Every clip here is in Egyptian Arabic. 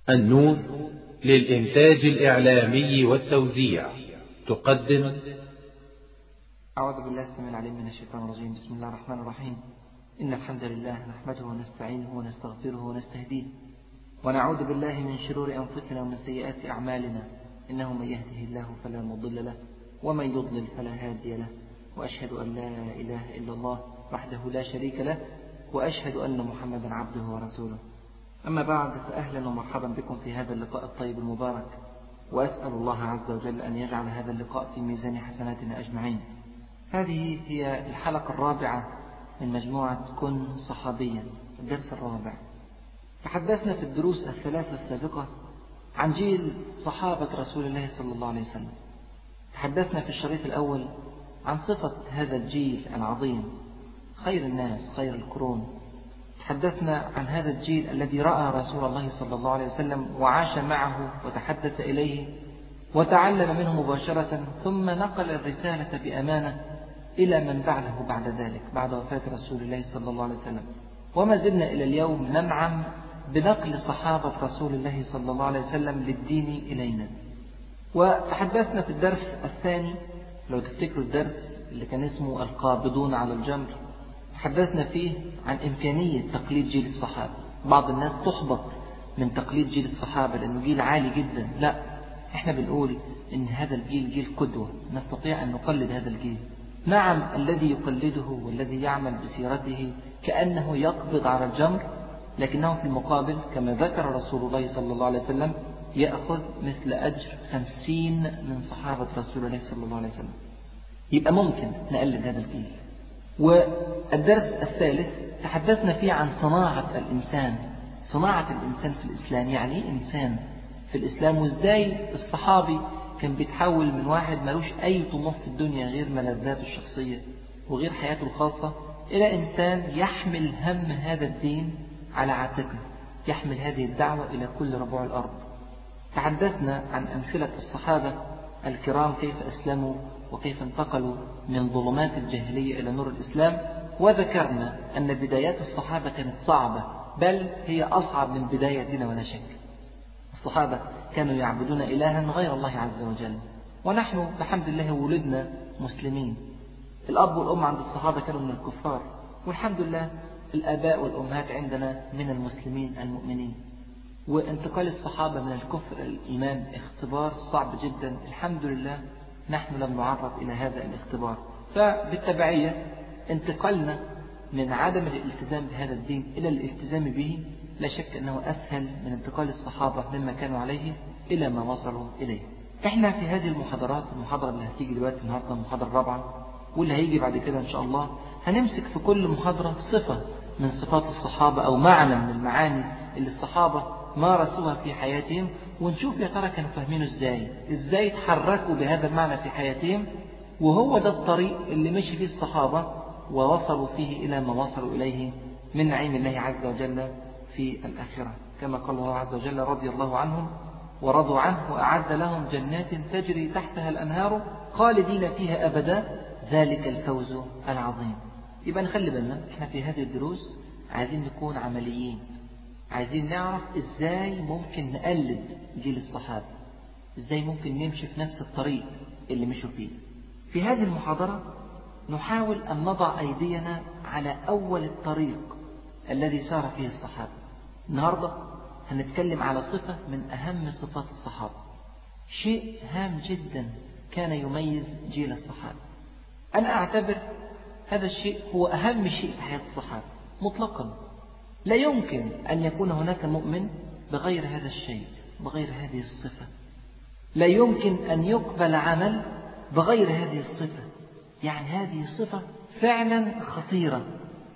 النون للإنتاج الإعلامي والتوزيع تقدم أعوذ بالله السميع العليم من الشيطان الرجيم بسم الله الرحمن الرحيم إن الحمد لله نحمده ونستعينه ونستغفره ونستهديه ونعوذ بالله من شرور أنفسنا ومن سيئات أعمالنا إنه من يهده الله فلا مضل له ومن يضلل فلا هادي له وأشهد أن لا إله إلا الله وحده لا شريك له وأشهد أن محمدا عبده ورسوله أما بعد فأهلا ومرحبا بكم في هذا اللقاء الطيب المبارك وأسأل الله عز وجل أن يجعل هذا اللقاء في ميزان حسناتنا أجمعين هذه هي الحلقة الرابعة من مجموعة كن صحابيا الدرس الرابع تحدثنا في الدروس الثلاثة السابقة عن جيل صحابة رسول الله صلى الله عليه وسلم تحدثنا في الشريط الأول عن صفة هذا الجيل العظيم خير الناس خير القرون تحدثنا عن هذا الجيل الذي رأى رسول الله صلى الله عليه وسلم وعاش معه وتحدث إليه وتعلم منه مباشرة ثم نقل الرسالة بأمانة إلى من بعده بعد ذلك بعد وفاة رسول الله صلى الله عليه وسلم وما زلنا إلى اليوم ننعم بنقل صحابة رسول الله صلى الله عليه وسلم للدين إلينا وتحدثنا في الدرس الثاني لو تفتكروا الدرس اللي كان اسمه القابضون على الجمر تحدثنا فيه عن إمكانية تقليد جيل الصحابة بعض الناس تحبط من تقليد جيل الصحابة لأنه جيل عالي جدا لا احنا بنقول ان هذا الجيل جيل قدوة نستطيع أن نقلد هذا الجيل نعم الذي يقلده والذي يعمل بسيرته كأنه يقبض على الجمر لكنه في المقابل كما ذكر رسول الله صلى الله عليه وسلم يأخذ مثل أجر خمسين من صحابة رسول الله صلى الله عليه وسلم يبقى ممكن نقلد هذا الجيل والدرس الثالث تحدثنا فيه عن صناعة الإنسان صناعة الإنسان في الإسلام يعني إنسان في الإسلام وإزاي الصحابي كان بيتحول من واحد ملوش أي طموح في الدنيا غير ملذاته الشخصية وغير حياته الخاصة إلى إنسان يحمل هم هذا الدين على عاتقه يحمل هذه الدعوة إلى كل ربوع الأرض تحدثنا عن أمثلة الصحابة الكرام كيف أسلموا وكيف انتقلوا من ظلمات الجاهلية إلى نور الإسلام وذكرنا أن بدايات الصحابة كانت صعبة بل هي أصعب من بدايتنا ولا شك الصحابة كانوا يعبدون إلها غير الله عز وجل ونحن بحمد الله ولدنا مسلمين الأب والأم عند الصحابة كانوا من الكفار والحمد لله الآباء والأمهات عندنا من المسلمين المؤمنين وانتقال الصحابة من الكفر إلى الإيمان اختبار صعب جدا الحمد لله نحن لم نعرض إلى هذا الاختبار فبالتبعية انتقلنا من عدم الالتزام بهذا الدين إلى الالتزام به لا شك أنه أسهل من انتقال الصحابة مما كانوا عليه إلى ما وصلوا إليه احنا في هذه المحاضرات المحاضرة اللي هتيجي دلوقتي النهاردة المحاضرة الرابعة واللي هيجي بعد كده إن شاء الله هنمسك في كل محاضرة صفة من صفات الصحابة أو معنى من المعاني اللي الصحابة مارسوها في حياتهم ونشوف يا ترى كانوا فاهمينه ازاي ازاي تحركوا بهذا المعنى في حياتهم وهو ده الطريق اللي مشي فيه الصحابة ووصلوا فيه إلى ما وصلوا إليه من نعيم الله عز وجل في الآخرة كما قال الله عز وجل رضي الله عنهم ورضوا عنه وأعد لهم جنات تجري تحتها الأنهار خالدين فيها أبدا ذلك الفوز العظيم يبقى نخلي بالنا احنا في هذه الدروس عايزين نكون عمليين عايزين نعرف ازاي ممكن نقلد جيل الصحابة ازاي ممكن نمشي في نفس الطريق اللي مشوا فيه في هذه المحاضرة نحاول أن نضع أيدينا على أول الطريق الذي سار فيه الصحابة النهاردة هنتكلم على صفة من أهم صفات الصحابة شيء هام جدا كان يميز جيل الصحابة أنا أعتبر هذا الشيء هو أهم شيء في حياة الصحابة مطلقا لا يمكن أن يكون هناك مؤمن بغير هذا الشيء بغير هذه الصفة لا يمكن أن يقبل عمل بغير هذه الصفة يعني هذه الصفة فعلا خطيرة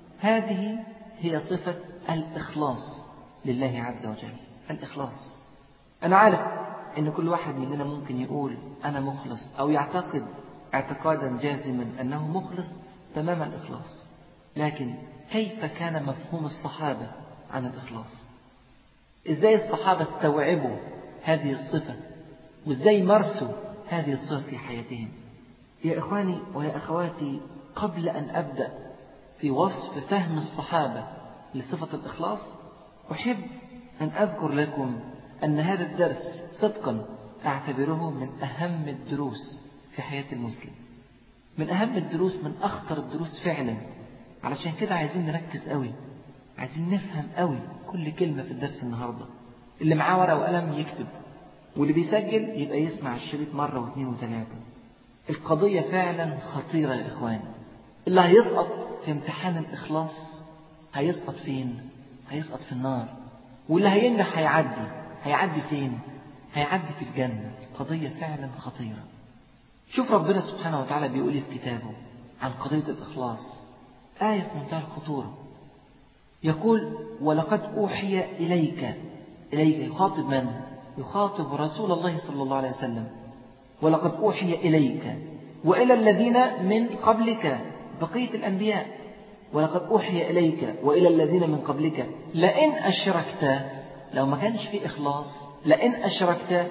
هذه هي صفة الإخلاص لله عز وجل الإخلاص أنا عارف أن كل واحد مننا ممكن يقول أنا مخلص أو يعتقد اعتقادا جازما أنه مخلص تمام الإخلاص لكن كيف كان مفهوم الصحابة عن الإخلاص إزاي الصحابة استوعبوا هذه الصفة وإزاي مارسوا هذه الصفة في حياتهم يا إخواني ويا أخواتي قبل أن أبدأ في وصف فهم الصحابة لصفة الإخلاص أحب أن أذكر لكم أن هذا الدرس صدقا أعتبره من أهم الدروس في حياة المسلم من أهم الدروس من أخطر الدروس فعلا علشان كده عايزين نركز قوي عايزين نفهم قوي كل كلمة في الدرس النهاردة اللي معاه ورقة وقلم يكتب واللي بيسجل يبقى يسمع الشريط مرة واثنين وثلاثة القضية فعلا خطيرة يا إخوان اللي هيسقط في امتحان الإخلاص هيسقط فين؟ هيسقط في النار واللي هينجح هيعدي هيعدي فين؟ هيعدي في الجنة القضية فعلا خطيرة شوف ربنا سبحانه وتعالى بيقول في كتابه عن قضية الإخلاص آية في منتهى الخطورة يقول ولقد أوحي إليك إليك يخاطب من؟ يخاطب رسول الله صلى الله عليه وسلم ولقد أوحي إليك وإلى الذين من قبلك بقية الأنبياء ولقد أوحي إليك وإلى الذين من قبلك لئن أشركت لو ما كانش في إخلاص لئن أشركت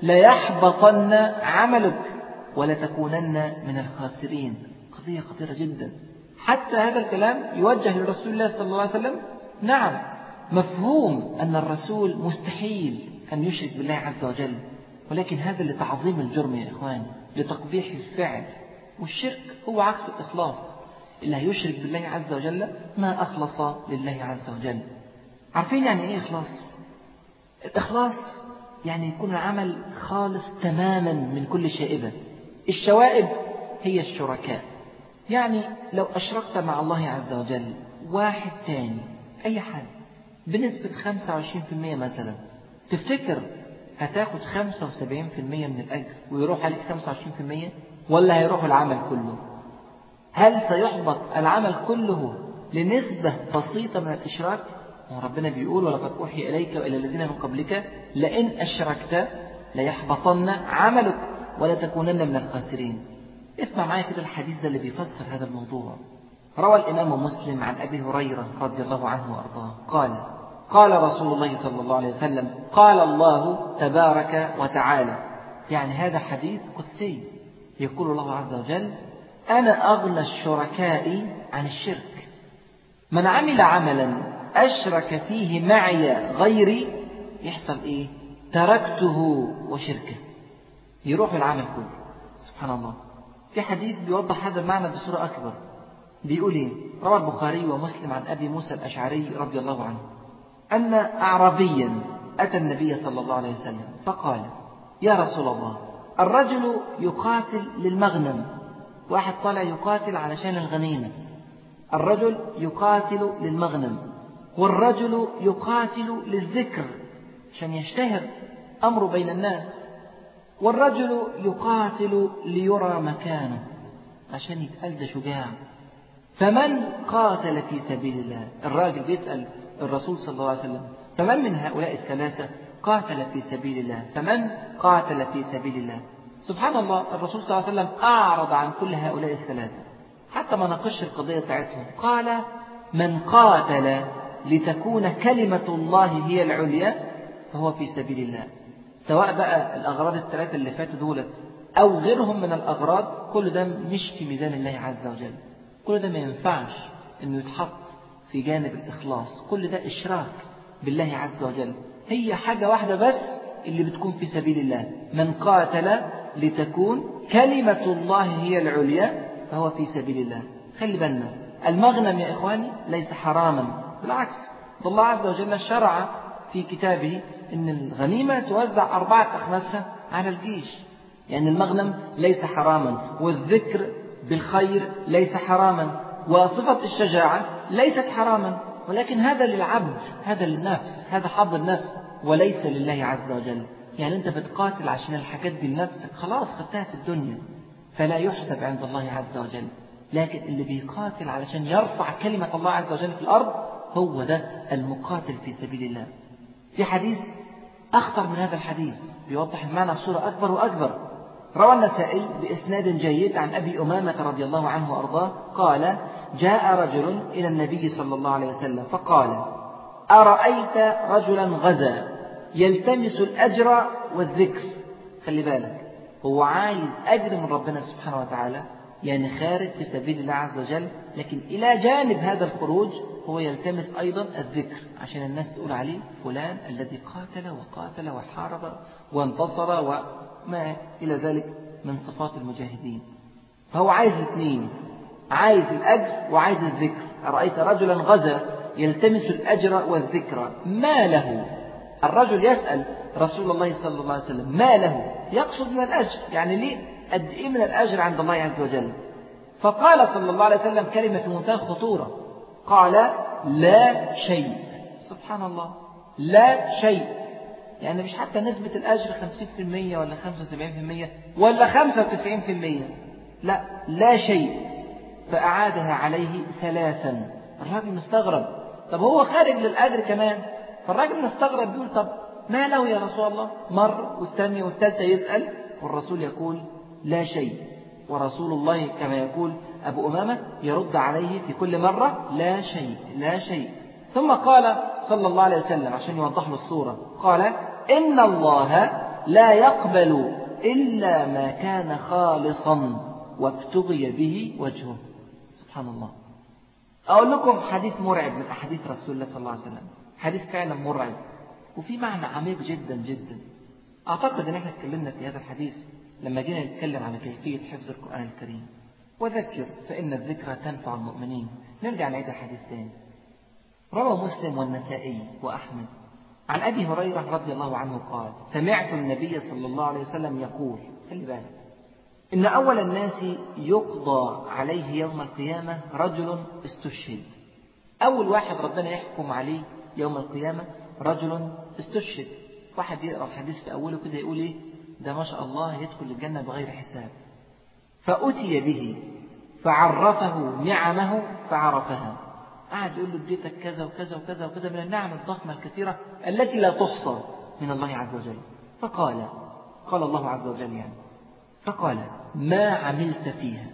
ليحبطن عملك ولتكونن من الخاسرين قضية خطيرة جدا حتى هذا الكلام يوجه لرسول الله صلى الله عليه وسلم نعم مفهوم أن الرسول مستحيل أن يشرك بالله عز وجل ولكن هذا لتعظيم الجرم يا إخوان لتقبيح الفعل والشرك هو عكس الإخلاص اللي هيشرك بالله عز وجل ما أخلص لله عز وجل عارفين يعني إيه إخلاص الإخلاص يعني يكون العمل خالص تماما من كل شائبة الشوائب هي الشركاء يعني لو أشركت مع الله عز وجل واحد تاني أي حد بنسبة 25% مثلا تفتكر هتاخد 75% من الأجر ويروح عليك 25% ولا هيروح العمل كله هل سيحبط العمل كله لنسبة بسيطة من الإشراك ربنا بيقول ولقد أوحي إليك وإلى الذين من قبلك لئن أشركت ليحبطن عملك ولا تكونن من الخاسرين اسمع معايا كده الحديث ده اللي بيفسر هذا الموضوع روى الإمام مسلم عن أبي هريرة رضي الله عنه وأرضاه قال قال رسول الله صلى الله عليه وسلم قال الله تبارك وتعالى يعني هذا حديث قدسي يقول الله عز وجل أنا أغنى الشركاء عن الشرك من عمل عملا أشرك فيه معي غيري يحصل إيه تركته وشركه يروح العمل كله سبحان الله في حديث بيوضح هذا المعنى بصورة أكبر بيقول إيه روى البخاري ومسلم عن أبي موسى الأشعري رضي الله عنه أن أعرابيا أتى النبي صلى الله عليه وسلم فقال يا رسول الله الرجل يقاتل للمغنم واحد طالع يقاتل علشان الغنيمة الرجل يقاتل للمغنم والرجل يقاتل للذكر عشان يشتهر أمره بين الناس والرجل يقاتل ليرى مكانه عشان يتقال ده شجاع فمن قاتل في سبيل الله الراجل بيسأل الرسول صلى الله عليه وسلم فمن من هؤلاء الثلاثة قاتل في سبيل الله فمن قاتل في سبيل الله سبحان الله الرسول صلى الله عليه وسلم أعرض عن كل هؤلاء الثلاثة حتى ما ناقش القضية بتاعتهم قال من قاتل لتكون كلمة الله هي العليا فهو في سبيل الله سواء بقى الأغراض الثلاثة اللي فاتوا دولت أو غيرهم من الأغراض كل ده مش في ميزان الله عز وجل كل ده ما ينفعش إنه يتحط في جانب الإخلاص كل ده إشراك بالله عز وجل هي حاجة واحدة بس اللي بتكون في سبيل الله من قاتل لتكون كلمة الله هي العليا فهو في سبيل الله خلي بالنا المغنم يا إخواني ليس حراما بالعكس الله عز وجل شرع في كتابه أن الغنيمة توزع أربعة أخماسها على الجيش يعني المغنم ليس حراما والذكر بالخير ليس حراما وصفة الشجاعة ليست حراما ولكن هذا للعبد هذا للنفس هذا حظ النفس وليس لله عز وجل يعني أنت بتقاتل عشان الحاجات دي لنفسك خلاص خدتها في الدنيا فلا يحسب عند الله عز وجل لكن اللي بيقاتل علشان يرفع كلمة الله عز وجل في الأرض هو ده المقاتل في سبيل الله في حديث أخطر من هذا الحديث بيوضح المعنى بصورة أكبر وأكبر روى النسائي بإسناد جيد عن أبي أمامة رضي الله عنه وأرضاه قال جاء رجل إلى النبي صلى الله عليه وسلم فقال أرأيت رجلا غزا يلتمس الأجر والذكر خلي بالك هو عايز أجر من ربنا سبحانه وتعالى يعني خارج في سبيل الله عز وجل لكن إلى جانب هذا الخروج هو يلتمس أيضا الذكر عشان الناس تقول عليه فلان الذي قاتل وقاتل وحارب وانتصر وما إلى ذلك من صفات المجاهدين فهو عايز الاثنين عايز الأجر وعايز الذكر أرأيت رجلا غزا يلتمس الأجر والذكر ما له الرجل يسأل رسول الله صلى الله عليه وسلم ما له يقصد من الأجر يعني ليه قد إيه من الأجر عند الله عز وجل فقال صلى الله عليه وسلم كلمة في منتهى الخطورة قال لا شيء سبحان الله لا شيء يعني مش حتى نسبة الأجر 50% ولا 75% ولا 95% لا لا شيء فأعادها عليه ثلاثا الراجل مستغرب طب هو خارج للأجر كمان فالراجل مستغرب بيقول طب ما له يا رسول الله مر والثانية والثالثة يسأل والرسول يقول لا شيء ورسول الله كما يقول أبو أمامة يرد عليه في كل مرة لا شيء لا شيء ثم قال صلى الله عليه وسلم عشان يوضح له الصورة قال إن الله لا يقبل إلا ما كان خالصا وابتغي به وجهه سبحان الله أقول لكم حديث مرعب من أحاديث رسول الله صلى الله عليه وسلم حديث فعلا مرعب وفي معنى عميق جدا جدا أعتقد أن احنا اتكلمنا في هذا الحديث لما جينا نتكلم على كيفية حفظ القرآن الكريم وذكر فإن الذكرى تنفع المؤمنين نرجع نعيد الحديث تاني روى مسلم والنسائي وأحمد عن أبي هريرة رضي الله عنه قال سمعت النبي صلى الله عليه وسلم يقول خلي بالك إن أول الناس يقضى عليه يوم القيامة رجل استشهد أول واحد ربنا يحكم عليه يوم القيامة رجل استشهد واحد يقرأ الحديث في أوله كده يقول إيه ده ما شاء الله يدخل الجنة بغير حساب فأتي به فعرفه نعمه فعرفها قعد يقول له اديتك كذا وكذا وكذا وكذا من النعم الضخمة الكثيرة التي لا تحصى من الله عز وجل فقال قال الله عز وجل يعني فقال ما عملت فيها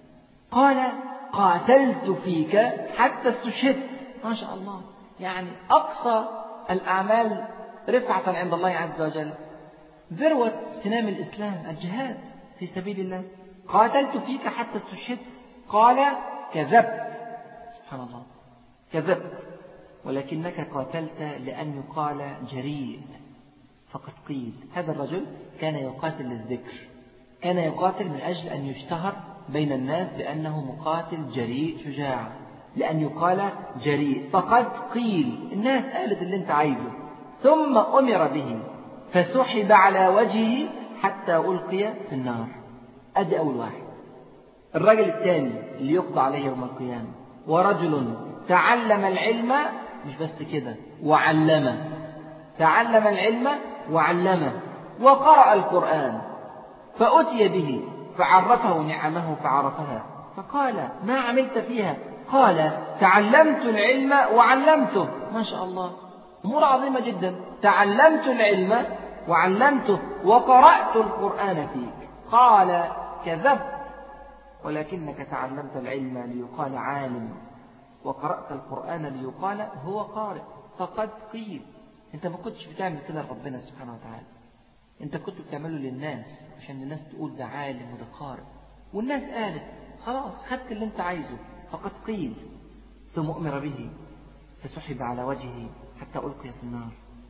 قال قاتلت فيك حتى استشهدت ما شاء الله يعني أقصى الأعمال رفعة عند الله عز وجل ذروة سنام الإسلام الجهاد في سبيل الله قاتلت فيك حتى استشهدت قال كذبت سبحان الله كذبت ولكنك قاتلت لأن يقال جريء فقد قيل هذا الرجل كان يقاتل للذكر كان يقاتل من أجل أن يشتهر بين الناس بأنه مقاتل جريء شجاع لأن يقال جريء فقد قيل الناس قالت اللي انت عايزه ثم أمر به فسحب على وجهه حتى ألقي في النار أدي أول واحد الرجل الثاني اللي يقضى عليه يوم القيامة ورجل تعلم العلم مش بس كده وعلمه تعلم العلم وعلمه وقرأ القرآن فأتي به فعرفه نعمه فعرفها فقال ما عملت فيها قال تعلمت العلم وعلمته ما شاء الله أمور عظيمة جدا تعلمت العلم وعلمته وقرأت القرآن فيك قال كذبت ولكنك تعلمت العلم ليقال عالم وقرأت القرآن ليقال هو قارئ فقد قيل انت ما كنتش بتعمل كده لربنا سبحانه وتعالى انت كنت بتعمله للناس عشان الناس تقول ده عالم وده قارئ والناس قالت خلاص خدت اللي انت عايزه فقد قيل ثم أمر به فسحب على وجهه حتى ألقي في النار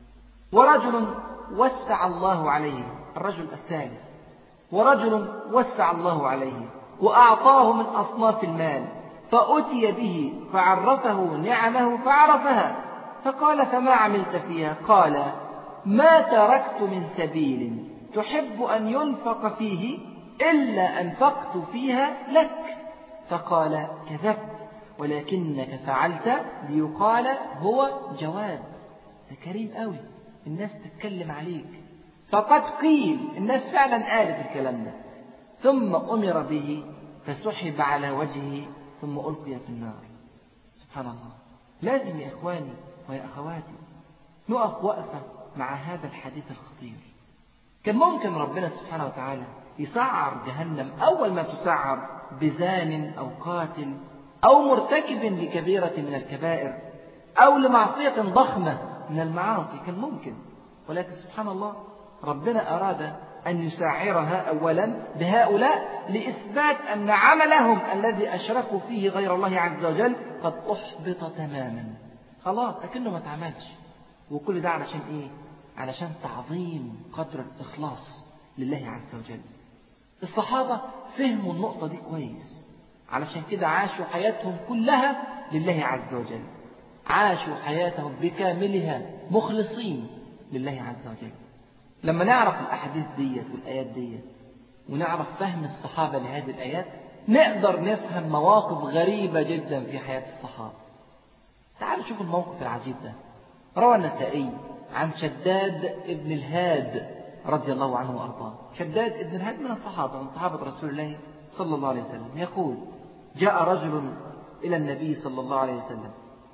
ورجل وسع الله عليه الرجل الثالث ورجل وسع الله عليه وأعطاه من أصناف المال فأتي به فعرفه نعمه فعرفها فقال فما عملت فيها قال ما تركت من سبيل تحب أن ينفق فيه إلا أنفقت فيها لك فقال كذبت ولكنك فعلت ليقال هو جواد ده كريم قوي الناس تتكلم عليك فقد قيل الناس فعلا قالت الكلام ده ثم أمر به فسحب على وجهه ثم ألقي في النار سبحان الله لازم يا إخواني ويا أخواتي نقف وقفة مع هذا الحديث الخطير كان ممكن ربنا سبحانه وتعالى يسعر جهنم أول ما تسعر بزان أو قاتل أو مرتكب لكبيرة من الكبائر أو لمعصية ضخمة من المعاصي كان ممكن ولكن سبحان الله ربنا أراد أن يسعرها أولا بهؤلاء لإثبات أن عملهم الذي أشركوا فيه غير الله عز وجل قد أحبط تماما خلاص أكنه ما اتعملش وكل ده علشان إيه؟ علشان تعظيم قدر الإخلاص لله عز وجل الصحابة فهموا النقطة دي كويس علشان كده عاشوا حياتهم كلها لله عز وجل عاشوا حياتهم بكاملها مخلصين لله عز وجل لما نعرف الأحاديث ديت والآيات ديت ونعرف فهم الصحابة لهذه الآيات نقدر نفهم مواقف غريبة جدا في حياة الصحابة تعالوا شوفوا الموقف العجيب ده روى النسائي عن شداد ابن الهاد رضي الله عنه وأرضاه شداد ابن الهاد من الصحابة من صحابة رسول الله صلى الله عليه وسلم يقول جاء رجل إلى النبي صلى الله عليه وسلم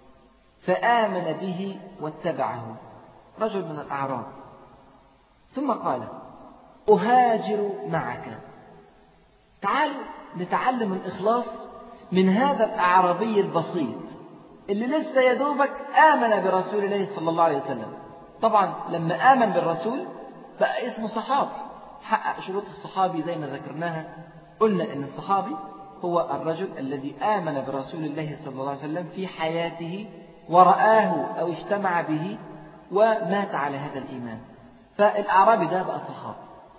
فآمن به واتبعه رجل من الأعراب ثم قال أهاجر معك تعالوا نتعلم الإخلاص من هذا الأعرابي البسيط اللي لسه يدوبك آمن برسول الله صلى الله عليه وسلم طبعا لما آمن بالرسول بقى اسمه صحابي حقق شروط الصحابي زي ما ذكرناها قلنا أن الصحابي هو الرجل الذي آمن برسول الله صلى الله عليه وسلم في حياته ورآه أو اجتمع به ومات على هذا الإيمان فالأعرابي ده بقى صحابي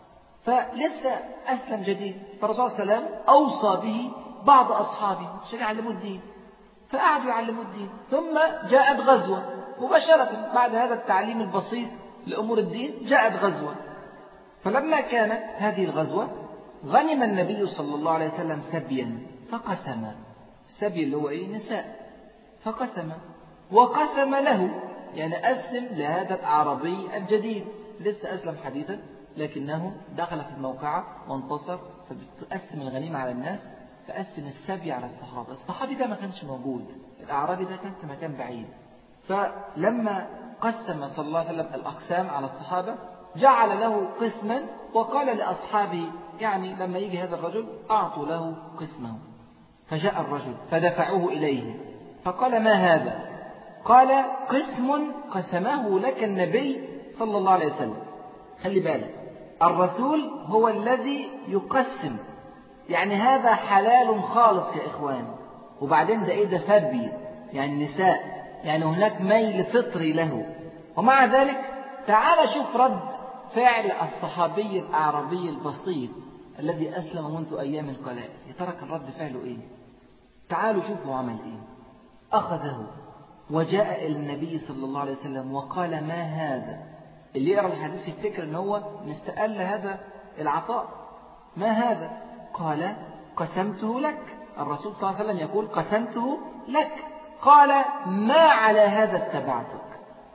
فلسه أسلم جديد فالرسول صلى الله عليه وسلم أوصى به بعض أصحابه عشان يعلموا الدين فقعدوا يعلموا الدين ثم جاءت غزوة مباشرة بعد هذا التعليم البسيط لأمور الدين جاءت غزوة فلما كانت هذه الغزوة غنم النبي صلى الله عليه وسلم سبيا فقسم السبي اللي هو ايه نساء فقسم وقسم له يعني قسم لهذا الأعرابي الجديد لسه أسلم حديثا لكنه دخل في الموقعة وانتصر فبتقسم الغنيمة على الناس فقسم السبي على الصحابة الصحابي ده ما كانش موجود الأعرابي ده كان في مكان بعيد فلما قسم صلى الله عليه وسلم الأقسام على الصحابة جعل له قسما وقال لأصحابه يعني لما يجي هذا الرجل أعطوا له قسمه فجاء الرجل فدفعوه إليه فقال ما هذا قال قسم قسمه لك النبي صلى الله عليه وسلم خلي بالك الرسول هو الذي يقسم يعني هذا حلال خالص يا إخوان وبعدين ده إيه ده سبي يعني نساء يعني هناك ميل فطري له ومع ذلك تعال شوف رد فعل الصحابي الأعرابي البسيط الذي أسلم منذ أيام قلائل يا ترى كان رد فعله إيه تعالوا شوفوا عمل إيه أخذه وجاء إلى النبي صلى الله عليه وسلم وقال ما هذا اللي يقرأ الحديث يفتكر أن هو مستقل هذا العطاء ما هذا قال قسمته لك الرسول صلى الله عليه وسلم يقول قسمته لك قال ما على هذا اتبعتك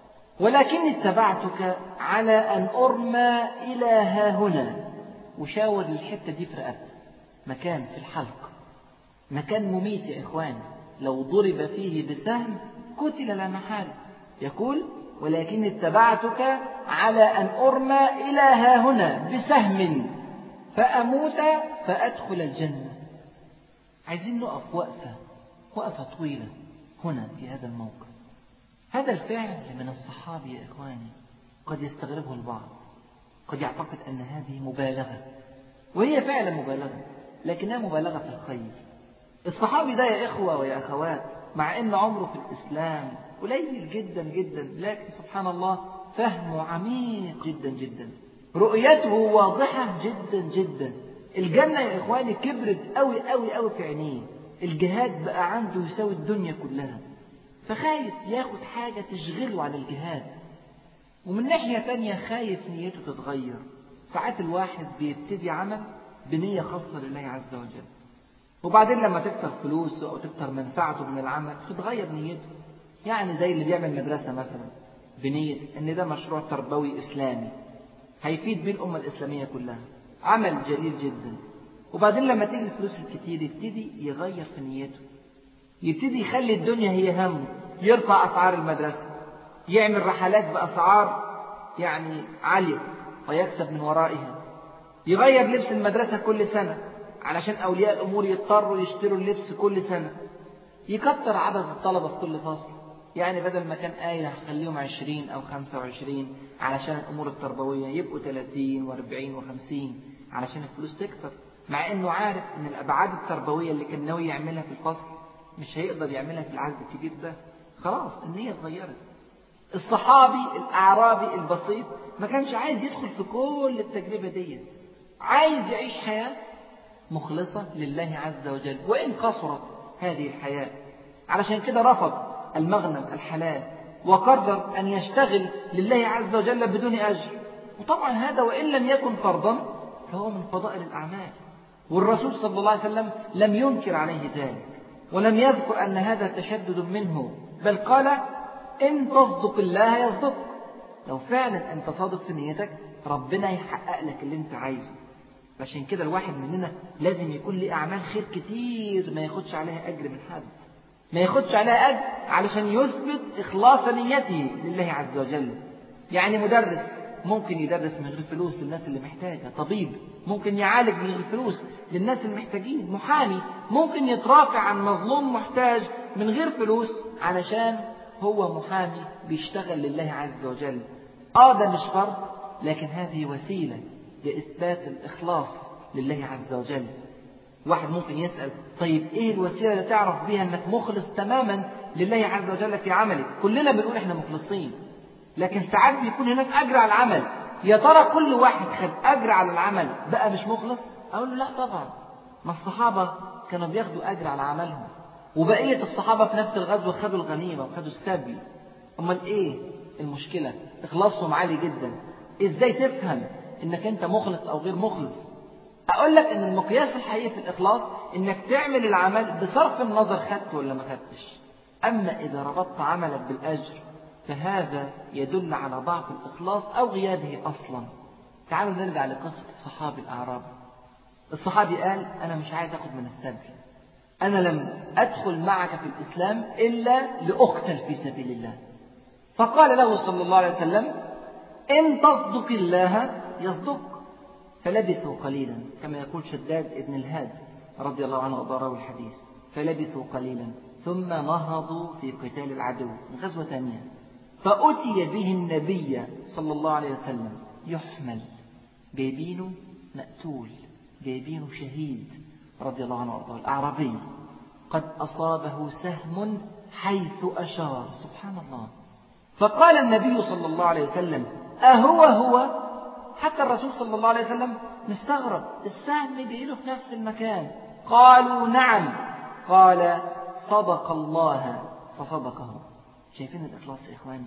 ولكني اتبعتك على أن أرمى إلى ها هنا وشاور الحتة دي في رقبته مكان في الحلق مكان مميت يا إخوان لو ضرب فيه بسهم قتل لا محال يقول ولكن اتبعتك على أن أرمى إلى ها هنا بسهم فأموت فأدخل الجنة عايزين نقف وقفة وقفة طويلة هنا في هذا الموقف هذا الفعل من الصحابة يا إخواني قد يستغربه البعض قد يعتقد أن هذه مبالغة وهي فعلا مبالغة لكنها مبالغة في الخير الصحابي ده يا إخوة ويا أخوات مع أن عمره في الإسلام قليل جدا جدا لكن سبحان الله فهمه عميق جدا جدا رؤيته واضحة جدا جدا الجنة يا إخواني كبرت قوي قوي قوي في عينيه الجهاد بقى عنده يساوي الدنيا كلها فخايف ياخد حاجة تشغله على الجهاد ومن ناحية تانية خايف نيته تتغير ساعات الواحد بيبتدي عمل بنية خاصة لله عز وجل وبعدين لما تكتر فلوسه أو تكتر منفعته من العمل تتغير نيته يعني زي اللي بيعمل مدرسة مثلا بنية إن ده مشروع تربوي إسلامي هيفيد بيه الأمة الإسلامية كلها عمل جليل جدا وبعدين لما تيجي الفلوس الكتير يبتدي يغير في نيته يبتدي يخلي الدنيا هي همه يرفع أسعار المدرسة يعمل رحلات بأسعار يعني عالية ويكسب من ورائها يغير لبس المدرسة كل سنة علشان أولياء الأمور يضطروا يشتروا اللبس كل سنة يكتر عدد الطلبة في كل فصل يعني بدل ما كان آية خليهم عشرين أو خمسة وعشرين علشان الأمور التربوية يبقوا ثلاثين واربعين وخمسين علشان الفلوس تكتر مع إنه عارف إن الأبعاد التربوية اللي كان ناوي يعملها في الفصل مش هيقدر يعملها في العدد الكبير ده خلاص النية اتغيرت الصحابي الأعرابي البسيط ما كانش عايز يدخل في كل التجربة دي عايز يعيش حياة مخلصة لله عز وجل وإن قصرت هذه الحياة علشان كده رفض المغنم الحلال وقرر أن يشتغل لله عز وجل بدون أجر وطبعا هذا وإن لم يكن فرضا فهو من فضائل الأعمال والرسول صلى الله عليه وسلم لم ينكر عليه ذلك ولم يذكر أن هذا تشدد منه بل قال إن تصدق الله يصدق لو فعلا أنت صادق في نيتك ربنا يحقق لك اللي أنت عايزه عشان كده الواحد مننا لازم يكون له أعمال خير كتير ما ياخدش عليها أجر من حد ما ياخدش عليها أجر علشان يثبت إخلاص نيته لله عز وجل يعني مدرس ممكن يدرس من غير فلوس للناس اللي محتاجة طبيب ممكن يعالج من غير فلوس للناس المحتاجين محامي ممكن يترافع عن مظلوم محتاج من غير فلوس علشان هو محامي بيشتغل لله عز وجل اه ده مش فرض لكن هذه وسيلة لإثبات الإخلاص لله عز وجل واحد ممكن يسأل طيب إيه الوسيلة اللي تعرف بيها أنك مخلص تماما لله عز وجل في عملك كلنا بنقول إحنا مخلصين لكن ساعات بيكون هناك أجر على العمل يا ترى كل واحد خد أجر على العمل بقى مش مخلص أقول له لا طبعا ما الصحابة كانوا بياخدوا أجر على عملهم وبقية الصحابة في نفس الغزوة خدوا الغنيمة وخدوا السبي أمال إيه المشكلة إخلاصهم عالي جدا إزاي تفهم إنك أنت مخلص أو غير مخلص أقول لك إن المقياس الحقيقي في الإخلاص إنك تعمل العمل بصرف النظر خدت ولا ما خدتش أما إذا ربطت عملك بالأجر فهذا يدل على ضعف الإخلاص أو غيابه أصلا تعالوا نرجع لقصة الصحابي الأعرابي الصحابي قال أنا مش عايز أخذ من السبي أنا لم أدخل معك في الإسلام إلا لأقتل في سبيل الله فقال له صلى الله عليه وسلم إن تصدق الله يصدق فلبثوا قليلا كما يقول شداد ابن الهاد رضي الله عنه وضراه الحديث فلبثوا قليلا ثم نهضوا في قتال العدو غزوة ثانية فأتي به النبي صلى الله عليه وسلم يحمل جايبينه مقتول جايبينه شهيد رضي الله عنه وارضاه الأعرابي قد أصابه سهم حيث أشار سبحان الله فقال النبي صلى الله عليه وسلم أهو هو حتى الرسول صلى الله عليه وسلم مستغرب السهم جايله في نفس المكان قالوا نعم قال صدق الله فصدقه شايفين الإخلاص يا إخواني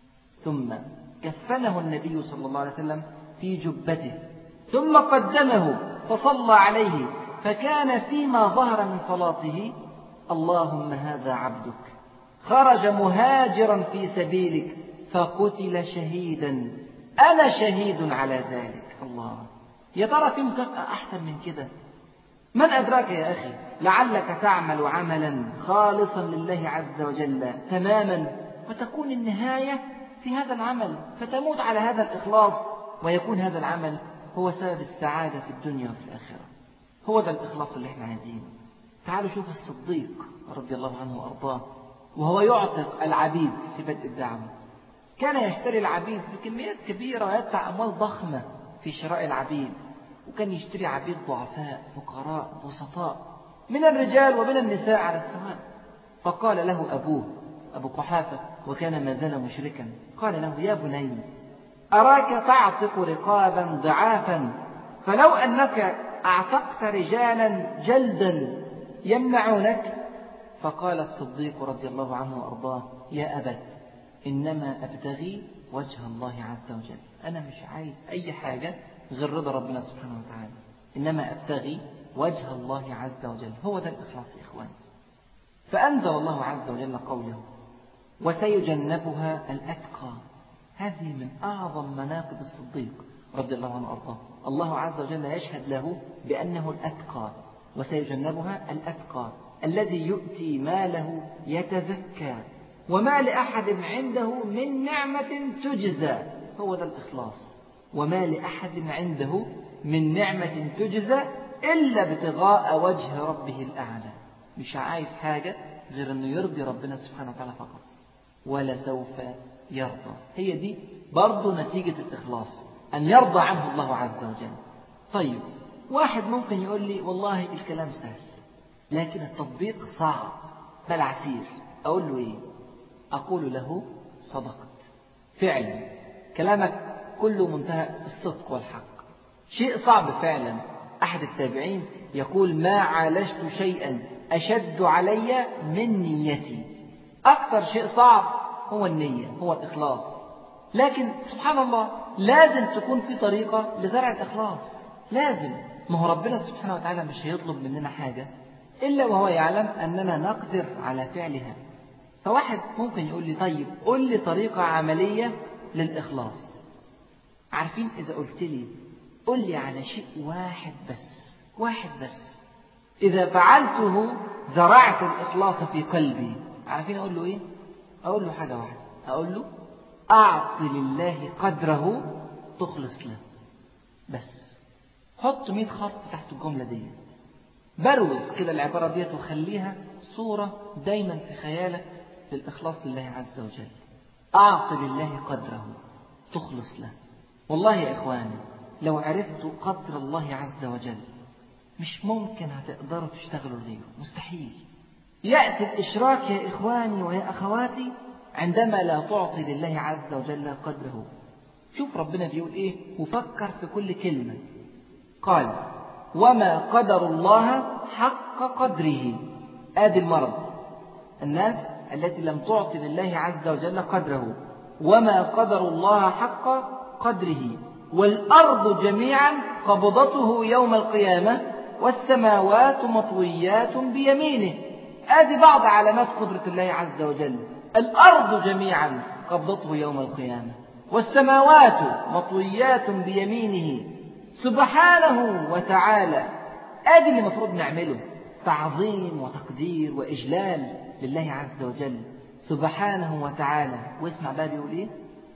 ثم كفنه النبي صلى الله عليه وسلم في جبته ثم قدمه فصلى عليه فكان فيما ظهر من صلاته اللهم هذا عبدك خرج مهاجرا في سبيلك فقتل شهيدا أنا شهيد على ذلك الله يا ترى في مكافأة أحسن من كده من أدراك يا أخي لعلك تعمل عملا خالصا لله عز وجل تماما وتكون النهاية في هذا العمل فتموت على هذا الإخلاص ويكون هذا العمل هو سبب السعادة في الدنيا وفي الآخرة هو ده الإخلاص اللي احنا عايزينه تعالوا شوف الصديق رضي الله عنه وأرضاه وهو يعتق العبيد في بدء الدعوة كان يشتري العبيد بكميات كبيرة ويدفع أموال ضخمة في شراء العبيد وكان يشتري عبيد ضعفاء فقراء بسطاء من الرجال ومن النساء على السواء فقال له أبوه أبو قحافة وكان ما زال مشركا قال له يا بني أراك تعتق رقابا ضعافا فلو أنك أعتقت رجالا جلدا يمنعونك فقال الصديق رضي الله عنه وأرضاه يا أبت إنما أبتغي وجه الله عز وجل أنا مش عايز أي حاجة غير رضا ربنا سبحانه وتعالى إنما أبتغي وجه الله عز وجل هو ده الإخلاص يا إخواني فأنزل الله عز وجل قوله وسيجنبها الأتقى هذه من أعظم مناقب الصديق رضي الله عنه وأرضاه الله عز وجل يشهد له بأنه الأتقى وسيجنبها الأتقى الذي يؤتي ماله يتزكى وما لأحد عنده من نعمة تجزى هو ده الإخلاص وما لأحد عنده من نعمة تجزى إلا ابتغاء وجه ربه الأعلى مش عايز حاجة غير أنه يرضي ربنا سبحانه وتعالى فقط ولسوف يرضى هي دي برضه نتيجة الإخلاص أن يرضى عنه الله عز وجل طيب واحد ممكن يقول لي والله الكلام سهل لكن التطبيق صعب بل عسير أقول له إيه أقول له صدقت فعلا كلامك كله منتهى الصدق والحق شيء صعب فعلا أحد التابعين يقول ما عالجت شيئا أشد علي من نيتي أكثر شيء صعب هو النية هو الإخلاص لكن سبحان الله لازم تكون في طريقة لزرع الإخلاص لازم ما هو ربنا سبحانه وتعالى مش هيطلب مننا حاجة إلا وهو يعلم أننا نقدر على فعلها فواحد ممكن يقول لي طيب قل لي طريقة عملية للإخلاص عارفين إذا قلت لي قل لي على شيء واحد بس واحد بس إذا فعلته زرعت الإخلاص في قلبي عارفين أقول له إيه أقول له حاجة واحدة أقول له أعط لله قدره تخلص له بس حط 100 خط تحت الجملة دي بروز كده العبارة ديت وخليها صورة دايما في خيالك للإخلاص لله عز وجل أعط لله قدره تخلص له والله يا إخواني لو عرفتوا قدر الله عز وجل مش ممكن هتقدروا تشتغلوا غيره مستحيل يأتي الإشراك يا إخواني ويا أخواتي عندما لا تعطي لله عز وجل قدره شوف ربنا بيقول إيه وفكر في كل كلمة قال وما قدر الله حق قدره آدي المرض الناس التي لم تعطي لله عز وجل قدره وما قدر الله حق قدره والأرض جميعا قبضته يوم القيامة والسماوات مطويات بيمينه هذه بعض علامات قدرة الله عز وجل الأرض جميعا قبضته يوم القيامة والسماوات مطويات بيمينه سبحانه وتعالى ادي اللي المفروض نعمله تعظيم وتقدير وإجلال لله عز وجل سبحانه وتعالى واسمع بقى بيقول ايه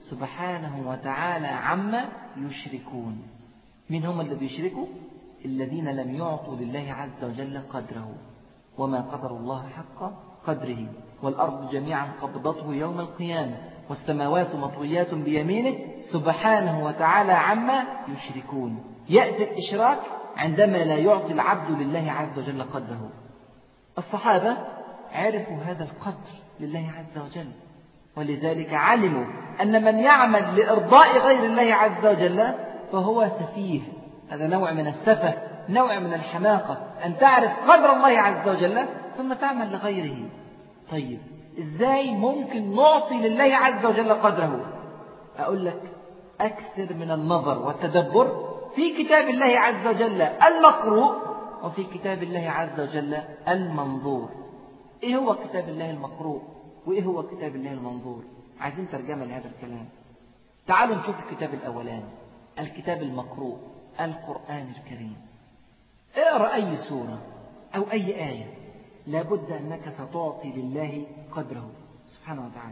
سبحانه وتعالى عما يشركون من هم اللي بيشركوا الذين لم يعطوا لله عز وجل قدره وما قدر الله حق قدره والأرض جميعا قبضته يوم القيامة والسماوات مطويات بيمينه سبحانه وتعالى عما يشركون يأتي الإشراك عندما لا يعطي العبد لله عز وجل قدره الصحابة عرفوا هذا القدر لله عز وجل ولذلك علموا أن من يعمل لإرضاء غير الله عز وجل فهو سفيه هذا نوع من السفة نوع من الحماقة أن تعرف قدر الله عز وجل ثم تعمل لغيره طيب إزاي ممكن نعطي لله عز وجل قدره أقول لك أكثر من النظر والتدبر في كتاب الله عز وجل المقروء وفي كتاب الله عز وجل المنظور إيه هو كتاب الله المقروء وإيه هو كتاب الله المنظور عايزين ترجمة لهذا الكلام تعالوا نشوف الكتاب الأولاني الكتاب المقروء القرآن الكريم اقرأ أي سورة أو أي آية لابد أنك ستعطي لله قدره سبحانه وتعالى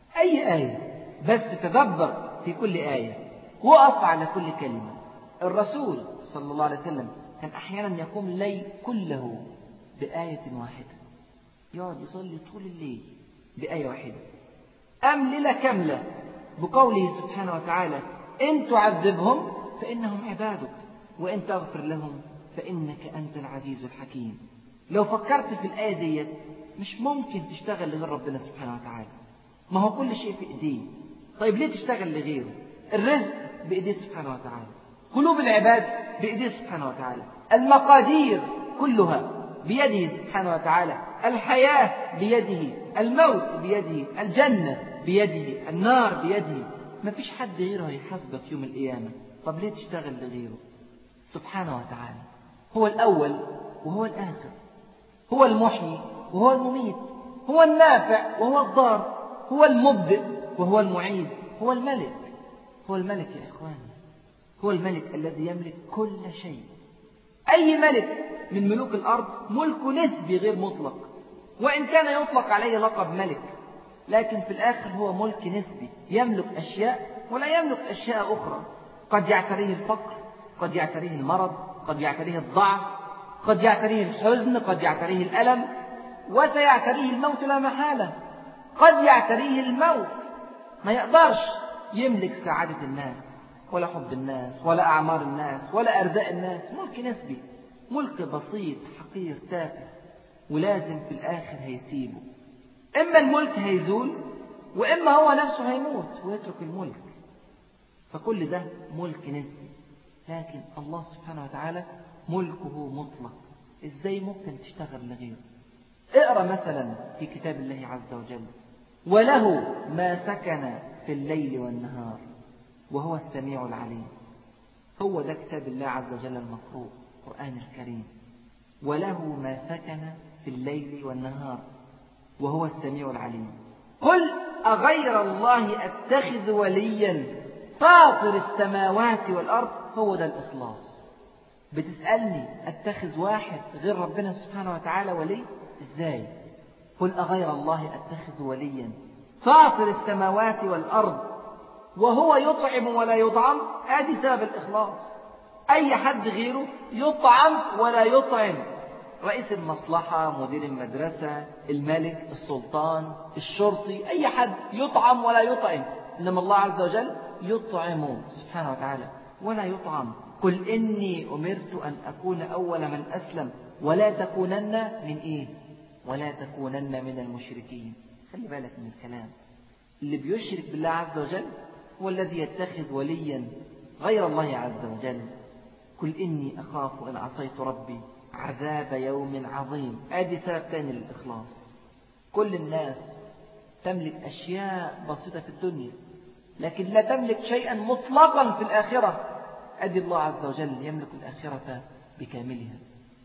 أي آية بس تدبر في كل آية وقف على كل كلمة الرسول صلى الله عليه وسلم كان أحيانا يقوم الليل كله بآية واحدة يقعد يصلي طول الليل بآية واحدة أم ليلة كاملة بقوله سبحانه وتعالى إن تعذبهم فإنهم عبادك وإن تغفر لهم فإنك أنت العزيز الحكيم لو فكرت في الآية ديت مش ممكن تشتغل لغير ربنا سبحانه وتعالى ما هو كل شيء في إيديه طيب ليه تشتغل لغيره الرزق بإيديه سبحانه وتعالى قلوب العباد بإيديه سبحانه وتعالى المقادير كلها بيده سبحانه وتعالى الحياة بيده الموت بيده الجنة بيده النار بيده ما فيش حد غيره هيحاسبك يوم القيامة طب ليه تشتغل لغيره سبحانه وتعالى هو الأول وهو الآخر هو المحيي وهو المميت هو النافع وهو الضار هو المبدئ وهو المعيد هو الملك هو الملك يا إخواني هو الملك الذي يملك كل شيء أي ملك من ملوك الأرض ملك نسبي غير مطلق وإن كان يطلق عليه لقب ملك لكن في الآخر هو ملك نسبي يملك أشياء ولا يملك أشياء أخرى قد يعتريه الفقر قد يعتريه المرض قد يعتريه الضعف قد يعتريه الحزن قد يعتريه الألم وسيعتريه الموت لا محالة قد يعتريه الموت ما يقدرش يملك سعادة الناس ولا حب الناس ولا أعمار الناس ولا أرزاق الناس ملك نسبي ملك بسيط حقير تافه ولازم في الآخر هيسيبه إما الملك هيزول وإما هو نفسه هيموت ويترك الملك فكل ده ملك نسبي لكن الله سبحانه وتعالى ملكه مطلق إزاي ممكن تشتغل لغيره اقرأ مثلا في كتاب الله عز وجل وله ما سكن في الليل والنهار وهو السميع العليم هو ده كتاب الله عز وجل المقروء القرآن الكريم وله ما سكن في الليل والنهار وهو السميع العليم قل أغير الله أتخذ وليا فاطر السماوات والأرض هو ده الإخلاص بتسألني أتخذ واحد غير ربنا سبحانه وتعالى ولي إزاي قل أغير الله أتخذ وليا فاطر السماوات والأرض وهو يطعم ولا يطعم ادي سبب الإخلاص أي حد غيره يطعم ولا يطعم رئيس المصلحة مدير المدرسة الملك السلطان الشرطي أي حد يطعم ولا يطعم إنما الله عز وجل يطعم سبحانه وتعالى ولا يطعم قل إني أمرت أن أكون أول من أسلم ولا تكونن من إيه ولا تكونن من المشركين خلي بالك من الكلام اللي بيشرك بالله عز وجل هو الذي يتخذ وليا غير الله عز وجل قل إني أخاف إن عصيت ربي عذاب يوم عظيم ادي سبب ثاني للإخلاص كل الناس تملك أشياء بسيطة في الدنيا لكن لا تملك شيئا مطلقا في الآخرة أدي الله عز وجل يملك الآخرة بكاملها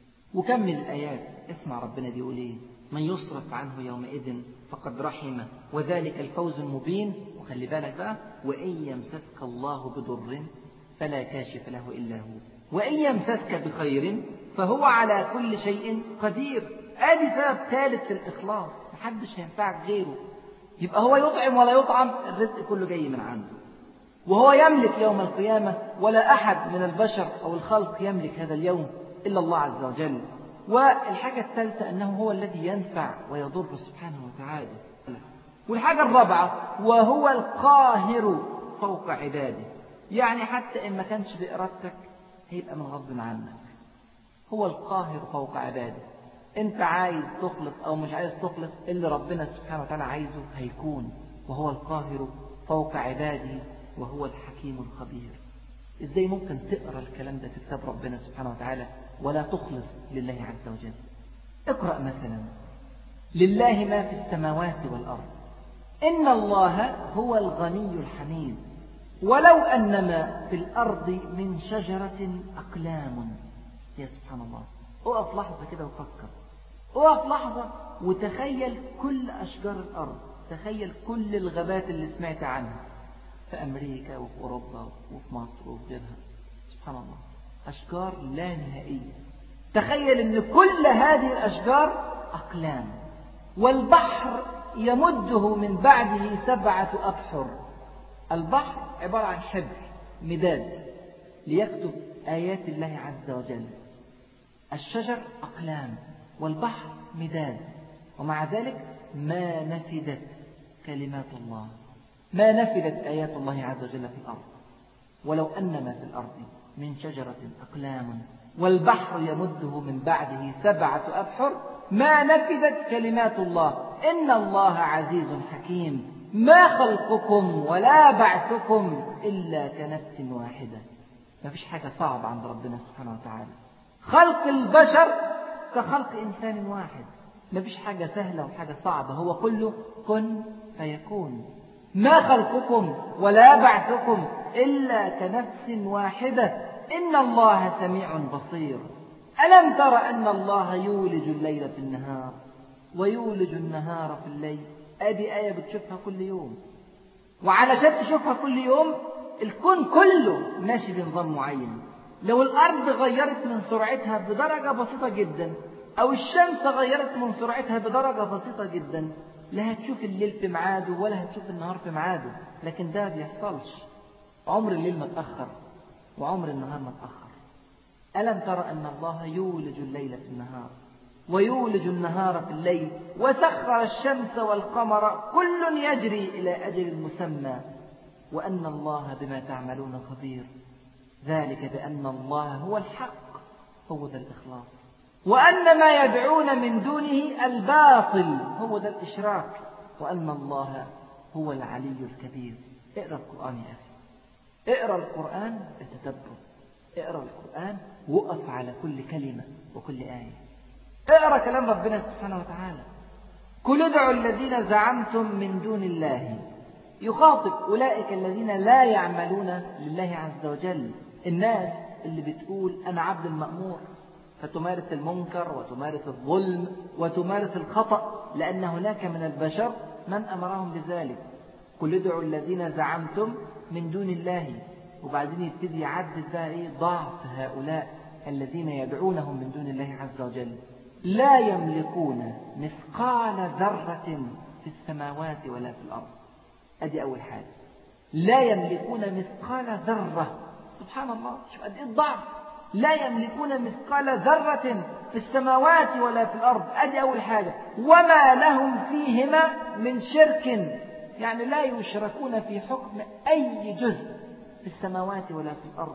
وكمل الآيات اسمع ربنا بيقول إيه من يصرف عنه يومئذ فقد رحمه وذلك الفوز المبين وخلي بالك بقى وإن يمسسك الله بضر فلا كاشف له إلا هو وإن يمسسك بخير فهو على كل شيء قدير ادي سبب ثالث للإخلاص محدش هينفعك غيره يبقى هو يطعم ولا يطعم الرزق كله جاي من عنده وهو يملك يوم القيامة ولا أحد من البشر أو الخلق يملك هذا اليوم إلا الله عز وجل والحاجة الثالثة أنه هو الذي ينفع ويضر سبحانه وتعالى والحاجة الرابعة وهو القاهر فوق عباده يعني حتى إن ما كانش بإرادتك هيبقى من غصب عنك هو القاهر فوق عباده انت عايز تخلص او مش عايز تخلص اللي ربنا سبحانه وتعالى عايزه هيكون وهو القاهر فوق عباده وهو الحكيم الخبير ازاي ممكن تقرا الكلام ده في كتاب ربنا سبحانه وتعالى ولا تخلص لله عز وجل اقرا مثلا لله ما في السماوات والارض ان الله هو الغني الحميد ولو ان ما في الارض من شجره اقلام يا سبحان الله اقف لحظه كده وفكر اقف لحظة وتخيل كل أشجار الأرض تخيل كل الغابات اللي سمعت عنها في أمريكا وفي أوروبا وفي مصر وفي غيرها سبحان الله أشجار لا نهائية تخيل أن كل هذه الأشجار أقلام والبحر يمده من بعده سبعة أبحر البحر عبارة عن حبر مداد ليكتب آيات الله عز وجل الشجر أقلام والبحر مداد ومع ذلك ما نفدت كلمات الله ما نفدت آيات الله عز وجل في الأرض ولو أن ما في الأرض من شجرة أقلام والبحر يمده من بعده سبعة أبحر ما نفدت كلمات الله إن الله عزيز حكيم ما خلقكم ولا بعثكم إلا كنفس واحدة ما فيش حاجة صعبة عند ربنا سبحانه وتعالى خلق البشر كخلق إنسان واحد ما فيش حاجة سهلة وحاجة صعبة هو كله كن فيكون ما خلقكم ولا بعثكم إلا كنفس واحدة إن الله سميع بصير ألم تر أن الله يولج الليل في النهار ويولج النهار في الليل أدي آية بتشوفها كل يوم وعلشان تشوفها كل يوم الكون كله ماشي بنظام معين لو الأرض غيرت من سرعتها بدرجة بسيطة جدا أو الشمس غيرت من سرعتها بدرجة بسيطة جدا لا هتشوف الليل في ميعاده ولا هتشوف النهار في ميعاده لكن ده بيحصلش عمر الليل ما تأخر وعمر النهار ما تأخر ألم ترى أن الله يولج الليل في النهار ويولج النهار في الليل وسخر الشمس والقمر كل يجري إلى أجل مسمى وأن الله بما تعملون خبير ذلك بأن الله هو الحق هو ذا الإخلاص وأن ما يدعون من دونه الباطل هو ده الإشراك وأن الله هو العلي الكبير اقرأ القرآن يا أخي اقرأ القرآن بتدبر اقرأ القرآن وقف على كل كلمة وكل آية اقرأ كلام ربنا سبحانه وتعالى قل ادعوا الذين زعمتم من دون الله يخاطب أولئك الذين لا يعملون لله عز وجل الناس اللي بتقول أنا عبد المأمور فتمارس المنكر وتمارس الظلم وتمارس الخطأ لأن هناك من البشر من أمرهم بذلك قل ادعوا الذين زعمتم من دون الله وبعدين يبتدي يعدد بقى ايه ضعف هؤلاء الذين يدعونهم من دون الله عز وجل لا يملكون مثقال ذرة في السماوات ولا في الأرض أدي أول حاجة لا يملكون مثقال ذرة سبحان الله شوف قد إيه الضعف لا يملكون مثقال ذرة في السماوات ولا في الأرض أدي أول حاجة وما لهم فيهما من شرك يعني لا يشركون في حكم أي جزء في السماوات ولا في الأرض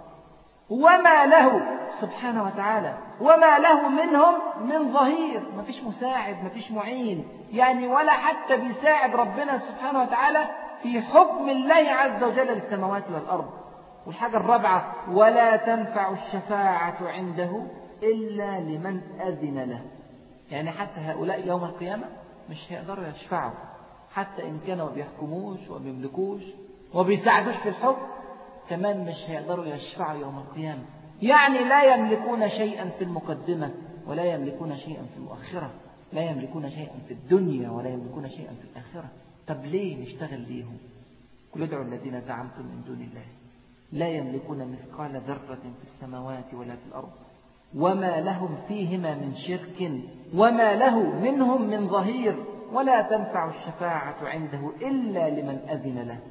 وما له سبحانه وتعالى وما له منهم من ظهير ما فيش مساعد ما فيش معين يعني ولا حتى بيساعد ربنا سبحانه وتعالى في حكم الله عز وجل للسماوات والأرض والحاجة الرابعة ولا تنفع الشفاعة عنده إلا لمن أذن له يعني حتى هؤلاء يوم القيامة مش هيقدروا يشفعوا حتى إن كانوا ما بيحكموش وما بيملكوش وما بيساعدوش في الحكم كمان مش هيقدروا يشفعوا يوم القيامة يعني لا يملكون شيئا في المقدمة ولا يملكون شيئا في المؤخرة لا يملكون شيئا في الدنيا ولا يملكون شيئا في الآخرة طب ليه نشتغل ليهم قل ادعوا الذين زعمتم من دون الله لا يملكون مثقال ذرة في السماوات ولا في الأرض وما لهم فيهما من شرك وما له منهم من ظهير ولا تنفع الشفاعة عنده إلا لمن أذن له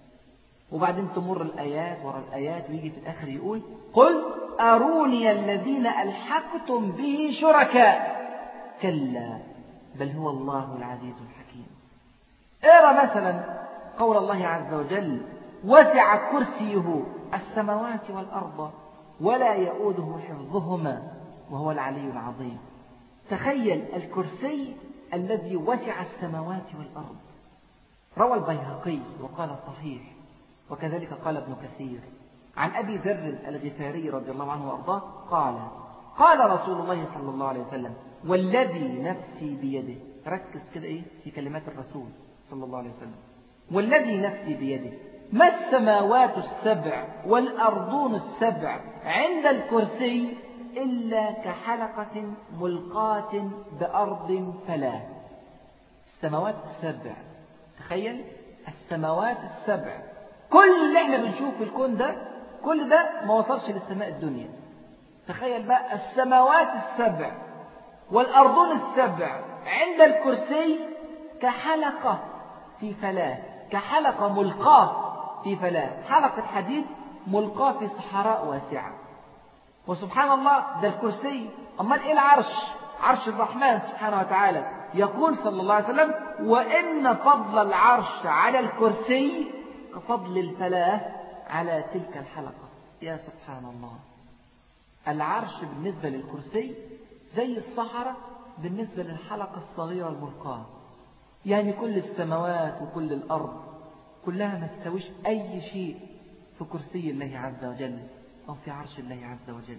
وبعدين تمر الآيات ورا الآيات ويجي في الآخر يقول قل أروني الذين ألحقتم به شركاء كلا بل هو الله العزيز الحكيم اقرا مثلا قول الله عز وجل وسع كرسيه السماوات والأرض ولا يؤوده حفظهما وهو العلي العظيم تخيل الكرسي الذي وسع السماوات والأرض روى البيهقي وقال صحيح وكذلك قال ابن كثير عن أبي ذر الغفاري رضي الله عنه وأرضاه قال قال رسول الله صلى الله عليه وسلم والذي نفسي بيده ركز كده إيه في كلمات الرسول صلى الله عليه وسلم والذي نفسي بيده ما السماوات السبع والأرضون السبع عند الكرسي إلا كحلقة ملقاة بأرض فلا السماوات السبع تخيل السماوات السبع كل اللي احنا بنشوفه في الكون ده كل ده ما وصلش للسماء الدنيا تخيل بقى السماوات السبع والأرضون السبع عند الكرسي كحلقة في فلاة كحلقة ملقاة في فلاة حلقة حديد ملقاة في صحراء واسعة وسبحان الله ده الكرسي أمال إيه العرش عرش الرحمن سبحانه وتعالى يقول صلى الله عليه وسلم وإن فضل العرش على الكرسي كفضل الفلاة على تلك الحلقة يا سبحان الله العرش بالنسبة للكرسي زي الصحراء بالنسبة للحلقة الصغيرة الملقاة يعني كل السماوات وكل الأرض كلها ما تساويش أي شيء في كرسي الله عز وجل أو في عرش الله عز وجل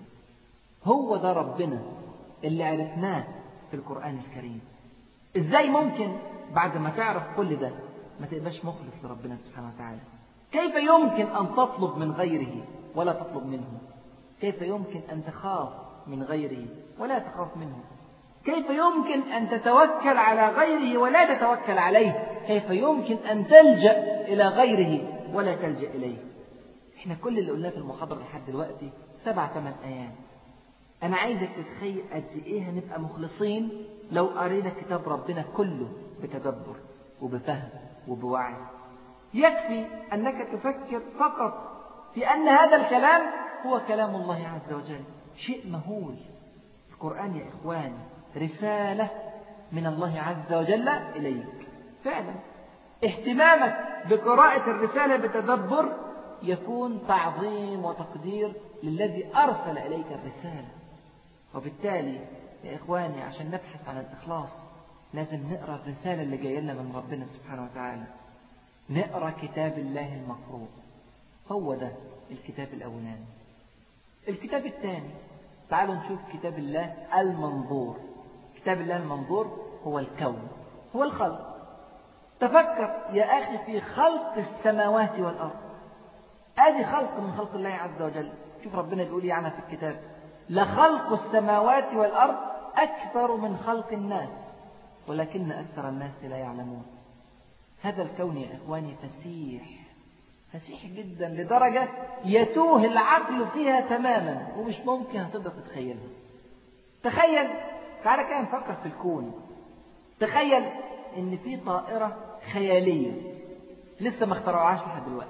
هو ده ربنا اللي عرفناه في القرآن الكريم إزاي ممكن بعد ما تعرف كل ده ما تبقاش مخلص لربنا سبحانه وتعالى كيف يمكن أن تطلب من غيره ولا تطلب منه كيف يمكن أن تخاف من غيره ولا تخاف منه كيف يمكن أن تتوكل على غيره ولا تتوكل عليه كيف يمكن أن تلجأ إلى غيره ولا تلجأ إليه احنا كل اللي قلناه في المحاضرة لحد دلوقتي سبع ثمان آيات أنا عايزك تتخيل قد إيه هنبقى مخلصين لو قرينا كتاب ربنا كله بتدبر وبفهم وبوعي يكفي أنك تفكر فقط في أن هذا الكلام هو كلام الله عز وجل شيء مهول القرآن يا إخواني رسالة من الله عز وجل إليك فعلا اهتمامك بقراءة الرسالة بتدبر يكون تعظيم وتقدير للذي أرسل إليك الرسالة وبالتالي يا إخواني عشان نبحث عن الإخلاص لازم نقرأ الرسالة اللي جاية لنا من ربنا سبحانه وتعالى نقرأ كتاب الله المفروض هو ده الكتاب الأولاني الكتاب الثاني تعالوا نشوف كتاب الله المنظور كتاب الله المنظور هو الكون هو الخلق تفكر يا أخي في خلق السماوات والأرض ادي خلق من خلق الله عز وجل شوف ربنا بيقول عنها في الكتاب لخلق السماوات والأرض أكبر من خلق الناس ولكن أكثر الناس لا يعلمون هذا الكون يا إخواني فسيح فسيح جدا لدرجة يتوه العقل فيها تماما ومش ممكن هتقدر تتخيلها تخيل تعالى كده نفكر في الكون تخيل ان في طائرة خيالية لسه ما اخترعوهاش لحد دلوقتي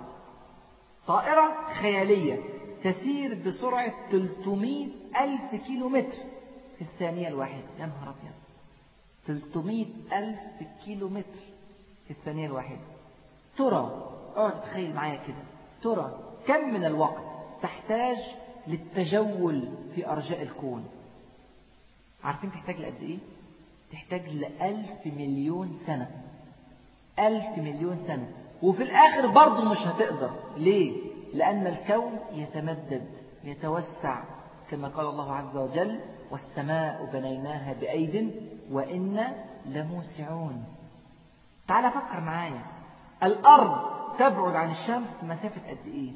طائرة خيالية تسير بسرعة 300 ألف كيلو متر في الثانية الواحدة يا نهار أبيض 300 ألف كيلو متر في الثانية الواحدة ترى اقعد تخيل معايا كده ترى كم من الوقت تحتاج للتجول في أرجاء الكون عارفين تحتاج لقد إيه؟ تحتاج لألف مليون سنة ألف مليون سنة وفي الآخر برضه مش هتقدر ليه؟ لأن الكون يتمدد يتوسع كما قال الله عز وجل والسماء بنيناها بأيد وإنا لموسعون تعال فكر معايا الأرض تبعد عن الشمس مسافة قد إيه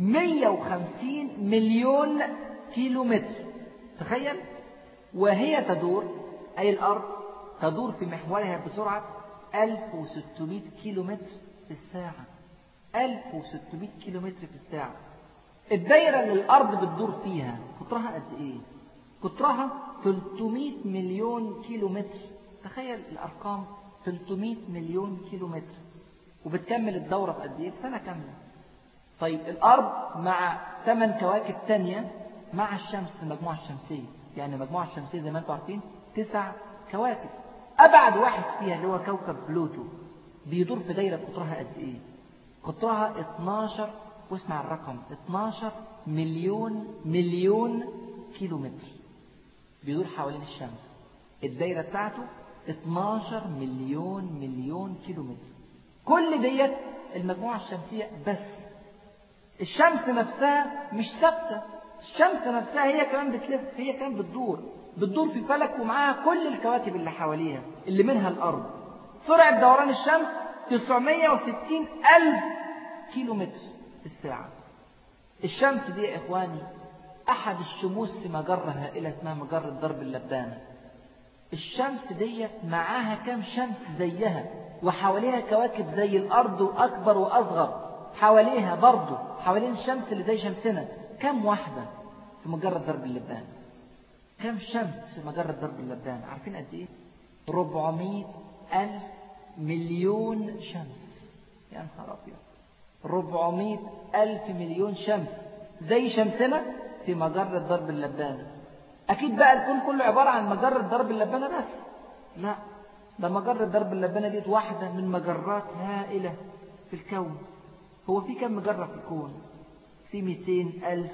150 مليون كيلو متر تخيل وهي تدور أي الأرض تدور في محورها بسرعة 1600 كيلو متر في الساعة 1600 كيلو متر في الساعة الدايرة اللي الأرض بتدور فيها قطرها قد إيه؟ قطرها 300 مليون كيلو متر تخيل الأرقام 300 مليون كيلو متر وبتكمل الدورة في قد إيه؟ في سنة كاملة طيب الأرض مع ثمان كواكب تانية مع الشمس في المجموعة الشمسية يعني المجموعة الشمسية زي ما انتم عارفين تسع كواكب أبعد واحد فيها اللي هو كوكب بلوتو بيدور في دايرة قطرها قد إيه؟ قطرها 12 واسمع الرقم 12 مليون مليون كيلو متر بيدور حوالين الشمس الدايرة بتاعته 12 مليون مليون كيلو متر كل ديت المجموعة الشمسية بس الشمس نفسها مش ثابتة الشمس نفسها هي كمان بتلف هي كمان بتدور بتدور في فلك ومعاها كل الكواكب اللي حواليها اللي منها الأرض سرعة دوران الشمس 960 ألف كيلو متر في الساعة الشمس دي يا إخواني أحد الشموس في مجرة هائلة اسمها مجرة درب اللبانة الشمس ديت معاها كام شمس زيها وحواليها كواكب زي الأرض وأكبر وأصغر حواليها برضه حوالين الشمس اللي زي شمسنا كم واحدة في مجرة درب اللبان كم شمس في مجرة درب اللبان عارفين قد إيه 400 ألف مليون شمس يا نهار أبيض 400 ألف مليون شمس زي شمسنا في مجرة درب اللبانة أكيد بقى الكون كله عبارة عن مجرة درب اللبانة بس لا ده مجرة درب اللبانة ديت واحدة من مجرات هائلة في الكون هو في كم مجرة في الكون في 200 ألف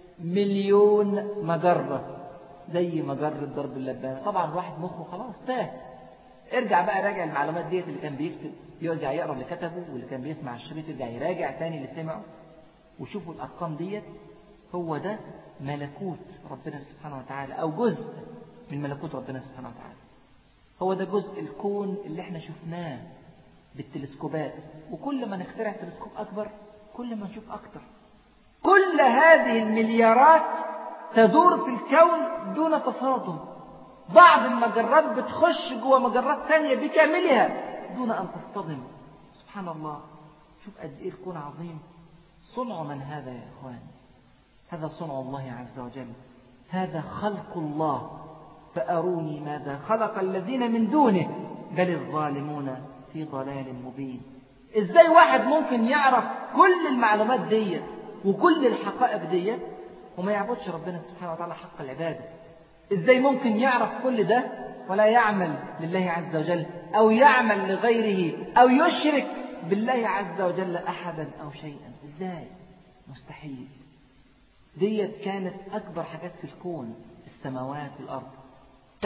مليون مجرة زي مجرة درب اللبانة طبعا واحد مخه خلاص تاه ارجع بقى راجع المعلومات ديت اللي كان بيكتب يرجع يقرا اللي كتبه واللي كان بيسمع الشريط يرجع يراجع تاني اللي سمعه وشوفوا الارقام ديت هو ده ملكوت ربنا سبحانه وتعالى او جزء من ملكوت ربنا سبحانه وتعالى هو ده جزء الكون اللي احنا شفناه بالتلسكوبات وكل ما نخترع تلسكوب اكبر كل ما نشوف اكتر كل هذه المليارات تدور في الكون دون تصادم بعض المجرات بتخش جوه مجرات ثانية بكاملها دون أن تصطدم سبحان الله شوف قد إيه الكون عظيم صنع من هذا يا إخواني هذا صنع الله عز وجل هذا خلق الله فأروني ماذا خلق الذين من دونه بل الظالمون في ضلال مبين ازاي واحد ممكن يعرف كل المعلومات ديت وكل الحقائق ديت وما يعبدش ربنا سبحانه وتعالى حق العباده ازاي ممكن يعرف كل ده ولا يعمل لله عز وجل او يعمل لغيره او يشرك بالله عز وجل احدا او شيئا ازاي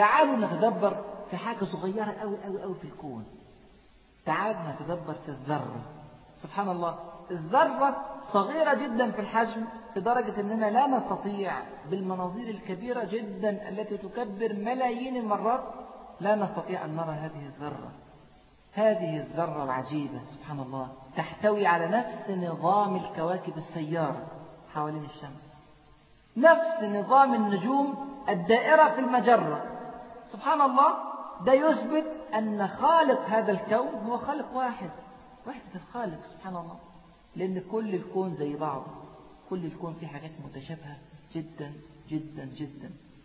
تعالوا نتدبر في حاجة صغيرة أوي أوي أوي في الكون تعالوا نتدبر في الذرة سبحان الله الذرة صغيرة جدا في الحجم لدرجة أننا لا نستطيع بالمناظير الكبيرة جدا التي تكبر ملايين المرات لا نستطيع أن نرى هذه الذرة هذه الذرة العجيبة سبحان الله تحتوي على نفس نظام الكواكب السيارة حوالين الشمس نفس نظام النجوم الدائرة في المجرة سبحان الله ده يثبت أن خالق هذا الكون هو خالق واحد وحدة الخالق سبحان الله لأن كل الكون زي بعض كل الكون فيه حاجات متشابهة جدا جدا جدا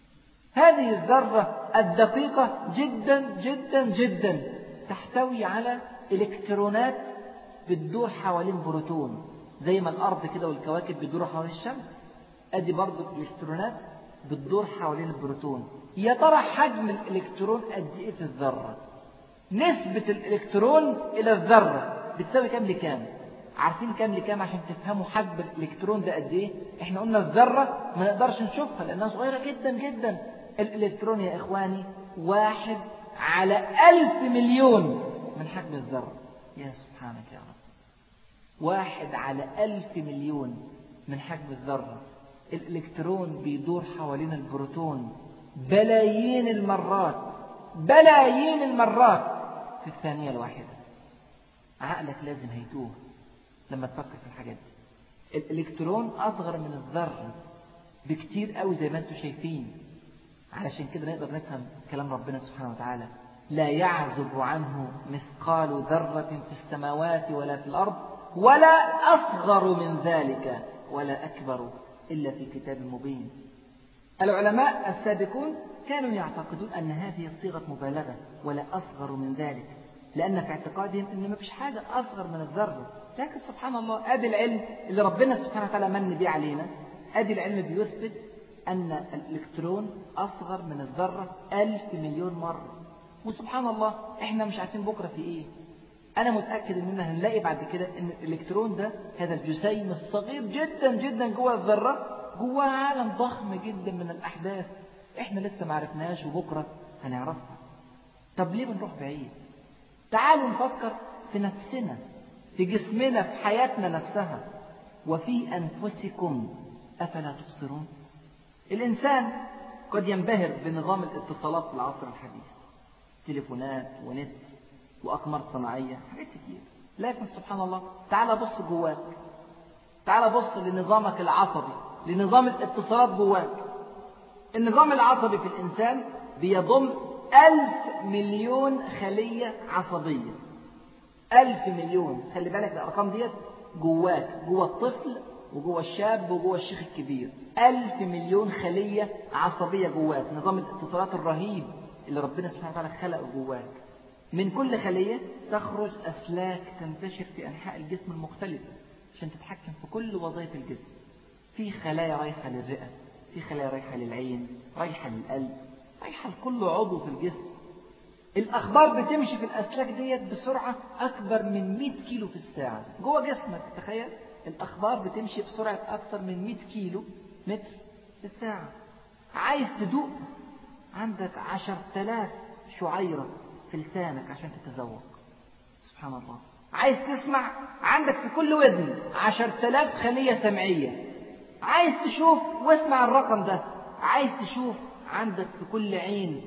هذه الذرة الدقيقة جدا جدا جدا تحتوي على إلكترونات بتدور حوالين بروتون زي ما الأرض كده والكواكب بتدور حوالين الشمس أدي برضو الإلكترونات بتدور حوالين البروتون يا ترى حجم الإلكترون قد إيه في الذرة نسبة الإلكترون إلى الذرة بتساوي كام لكام عارفين كام لكام عشان تفهموا حجم الإلكترون ده قد إيه إحنا قلنا الذرة ما نقدرش نشوفها لأنها صغيرة جدا جدا الإلكترون يا إخواني واحد على ألف مليون من حجم الذرة يا سبحانك يا رب واحد على ألف مليون من حجم الذرة الإلكترون بيدور حوالين البروتون بلايين المرات بلايين المرات في الثانية الواحدة عقلك لازم هيتوه لما تفكر في الحاجات دي الإلكترون أصغر من الذرة بكتير قوي زي ما انتم شايفين علشان كده نقدر نفهم كلام ربنا سبحانه وتعالى لا يعزب عنه مثقال ذرة في السماوات ولا في الأرض ولا أصغر من ذلك ولا أكبر إلا في كتاب مبين العلماء السابقون كانوا يعتقدون أن هذه صيغة مبالغة ولا أصغر من ذلك لأن في اعتقادهم أن ما فيش حاجة أصغر من الذرة لكن سبحان الله أدي العلم اللي ربنا سبحانه وتعالى من بيه علينا أدي العلم بيثبت أن الإلكترون أصغر من الذرة ألف مليون مرة وسبحان الله إحنا مش عارفين بكرة في إيه أنا متأكد إننا هنلاقي بعد كده إن الإلكترون ده هذا الجسيم الصغير جدا جدا جوه الذرة جواه عالم ضخم جدا من الأحداث إحنا لسه ما عرفناش وبكرة هنعرفها طب ليه بنروح بعيد تعالوا نفكر في نفسنا في جسمنا في حياتنا نفسها وفي أنفسكم أفلا تبصرون الإنسان قد ينبهر بنظام الاتصالات في العصر الحديث تليفونات ونت وأقمار صناعية حاجات كتير لكن سبحان الله تعال بص جواك تعال بص لنظامك العصبي لنظام الاتصالات جواك النظام العصبي في الإنسان بيضم ألف مليون خلية عصبية ألف مليون خلي بالك الأرقام ديت جواك جوا الطفل وجوه الشاب وجوه الشيخ الكبير ألف مليون خلية عصبية جواك نظام الاتصالات الرهيب اللي ربنا سبحانه وتعالى خلقه جواك من كل خلية تخرج أسلاك تنتشر في أنحاء الجسم المختلفة عشان تتحكم في كل وظائف الجسم في خلايا رايحة للرئة في خلايا رايحة للعين رايحة للقلب رايحة لكل عضو في الجسم الأخبار بتمشي في الأسلاك ديت بسرعة أكبر من 100 كيلو في الساعة جوه جسمك تخيل الأخبار بتمشي بسرعة أكثر من 100 كيلو متر في الساعة عايز تدوق عندك عشر تلاف شعيرة في لسانك عشان تتذوق سبحان الله عايز تسمع عندك في كل ودن عشر تلاف خلية سمعية عايز تشوف واسمع الرقم ده عايز تشوف عندك في كل عين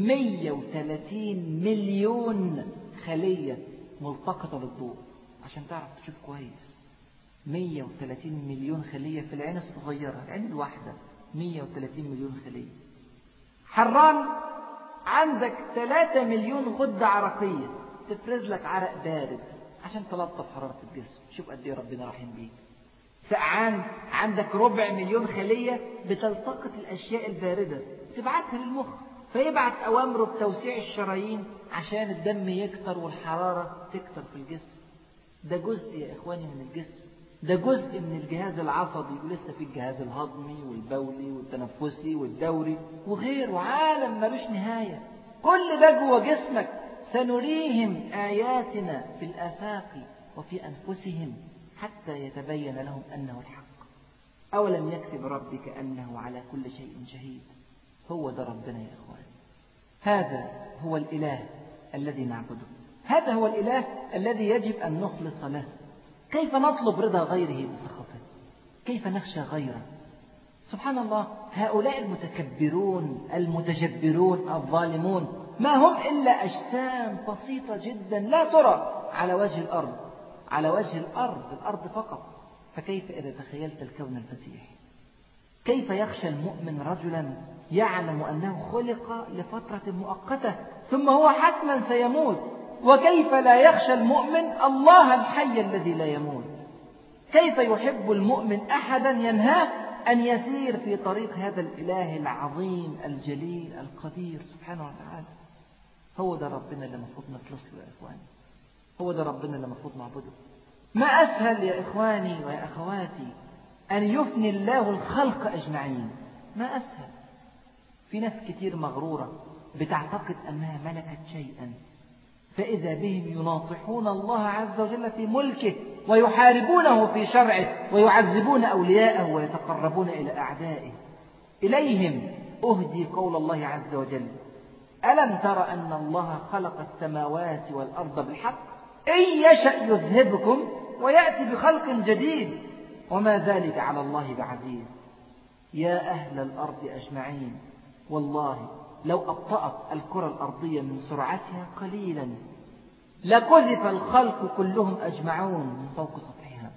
130 مليون خلية ملتقطة للضوء عشان تعرف تشوف كويس 130 مليون خلية في العين الصغيرة العين الواحدة 130 مليون خلية حران عندك 3 مليون غدة عرقية تفرز لك عرق بارد عشان تلطف حرارة الجسم شوف قد ايه ربنا رحيم بيك سقعان عندك ربع مليون خلية بتلتقط الأشياء الباردة تبعتها للمخ فيبعت أوامره بتوسيع الشرايين عشان الدم يكتر والحرارة تكتر في الجسم ده جزء يا إخواني من الجسم ده جزء من الجهاز العصبي ولسه في الجهاز الهضمي والبولي والتنفسي والدوري وغيره عالم ملوش نهاية كل ده جوه جسمك سنريهم آياتنا في الآفاق وفي أنفسهم حتى يتبين لهم أنه الحق أولم يكتب ربك أنه على كل شيء شهيد هو ده ربنا يا إخوان هذا هو الإله الذي نعبده هذا هو الإله الذي يجب أن نخلص له كيف نطلب رضا غيره بسخطه كيف نخشى غيره سبحان الله هؤلاء المتكبرون المتجبرون الظالمون ما هم إلا أجسام بسيطة جدا لا ترى على وجه الأرض على وجه الأرض الأرض فقط فكيف إذا تخيلت الكون الفسيح كيف يخشى المؤمن رجلا يعلم أنه خلق لفترة مؤقتة ثم هو حتما سيموت وكيف لا يخشى المؤمن الله الحي الذي لا يموت كيف يحب المؤمن أحدا ينهاه أن يسير في طريق هذا الإله العظيم الجليل القدير سبحانه وتعالى هو ده ربنا اللي المفروض نخلص له يا إخواني هو ده ربنا اللي المفروض نعبده ما أسهل يا إخواني ويا أخواتي أن يفني الله الخلق أجمعين ما أسهل في ناس كتير مغرورة بتعتقد أنها ملكت شيئا فإذا بهم يناطحون الله عز وجل في ملكه ويحاربونه في شرعه ويعذبون أولياءه ويتقربون إلى أعدائه إليهم أهدي قول الله عز وجل ألم تر أن الله خلق السماوات والأرض بالحق إن يشأ يذهبكم ويأتي بخلق جديد وما ذلك على الله بعزيز يا أهل الأرض أجمعين والله لو أبطأت الكرة الأرضية من سرعتها قليلا لقذف الخلق كلهم أجمعون من فوق سطحها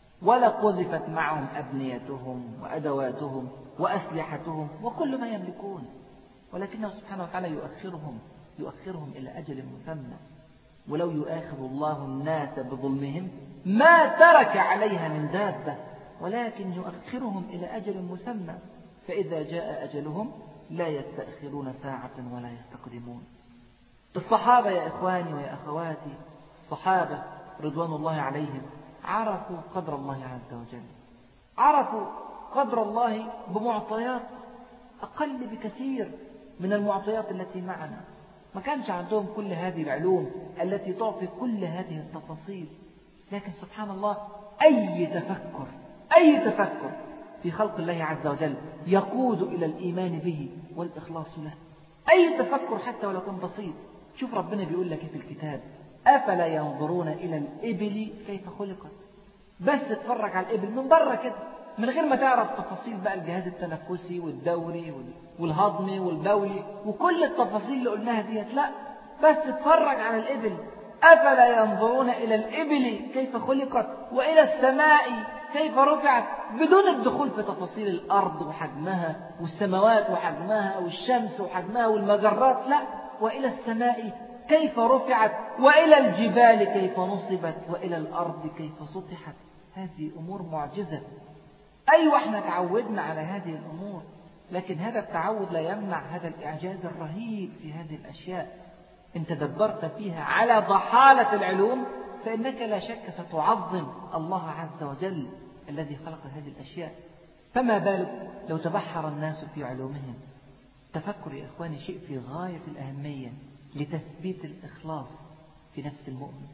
ولقذفت معهم أبنيتهم وأدواتهم وأسلحتهم وكل ما يملكون ولكنه سبحانه وتعالى يؤخرهم يؤخرهم إلى أجل مسمى ولو يؤاخذ الله الناس بظلمهم ما ترك عليها من دابة ولكن يؤخرهم إلى أجل مسمى فإذا جاء أجلهم لا يستأخرون ساعة ولا يستقدمون الصحابة يا إخواني ويا أخواتي الصحابة رضوان الله عليهم عرفوا قدر الله عز وجل عرفوا قدر الله بمعطيات أقل بكثير من المعطيات التي معنا ما كانش عندهم كل هذه العلوم التي تعطي كل هذه التفاصيل لكن سبحان الله أي تفكر أي تفكر في خلق الله عز وجل يقود إلى الإيمان به والإخلاص له أي تفكر حتى ولو كان بسيط شوف ربنا بيقول لك في الكتاب أفلا ينظرون إلى الإبل كيف خلقت بس اتفرج على الإبل من بره كده من غير ما تعرف تفاصيل بقى الجهاز التنفسي والدوري والهضمي والبولي وكل التفاصيل اللي قلناها ديت لا بس اتفرج على الإبل أفلا ينظرون إلى الإبل كيف خلقت وإلى السماء كيف رفعت بدون الدخول في تفاصيل الأرض وحجمها والسماوات وحجمها والشمس وحجمها والمجرات لا وإلى السماء كيف رفعت وإلى الجبال كيف نصبت وإلى الأرض كيف سطحت هذه أمور معجزة أيوة احنا تعودنا على هذه الأمور لكن هذا التعود لا يمنع هذا الإعجاز الرهيب في هذه الأشياء إن تدبرت فيها على ضحالة العلوم فإنك لا شك ستعظم الله عز وجل الذي خلق هذه الأشياء فما بالك لو تبحر الناس في علومهم تفكر يا إخواني شيء في غاية الأهمية لتثبيت الإخلاص في نفس المؤمن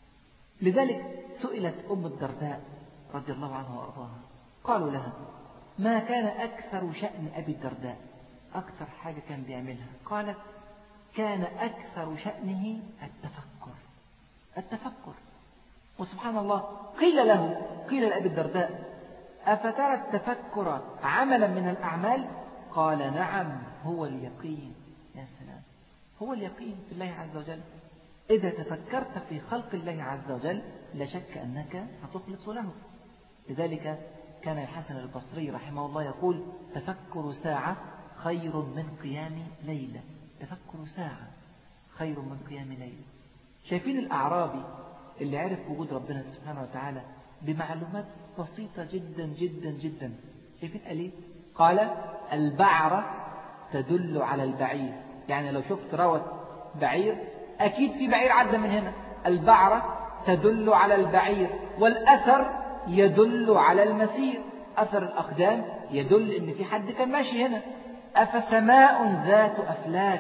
لذلك سئلت أم الدرداء رضي الله عنها وأرضاها قالوا لها ما كان أكثر شأن أبي الدرداء أكثر حاجة كان بيعملها قالت كان أكثر شأنه التفكر التفكر وسبحان الله قيل له قيل لأبي الدرداء أفترى التفكر عملا من الأعمال قال نعم هو اليقين يا سلام هو اليقين في الله عز وجل إذا تفكرت في خلق الله عز وجل لا شك أنك ستخلص له لذلك كان الحسن البصري رحمه الله يقول تفكر ساعة خير من قيام ليلة تفكر ساعة خير من قيام ليلة شايفين الأعرابي اللي عرف وجود ربنا سبحانه وتعالى بمعلومات بسيطة جدا جدا جدا شايفين قال ايه؟ قال البعرة تدل على البعير يعني لو شفت روت بعير أكيد في بعير عدى من هنا البعرة تدل على البعير والأثر يدل على المسير أثر الأقدام يدل إن في حد كان ماشي هنا أفسماء ذات أفلاك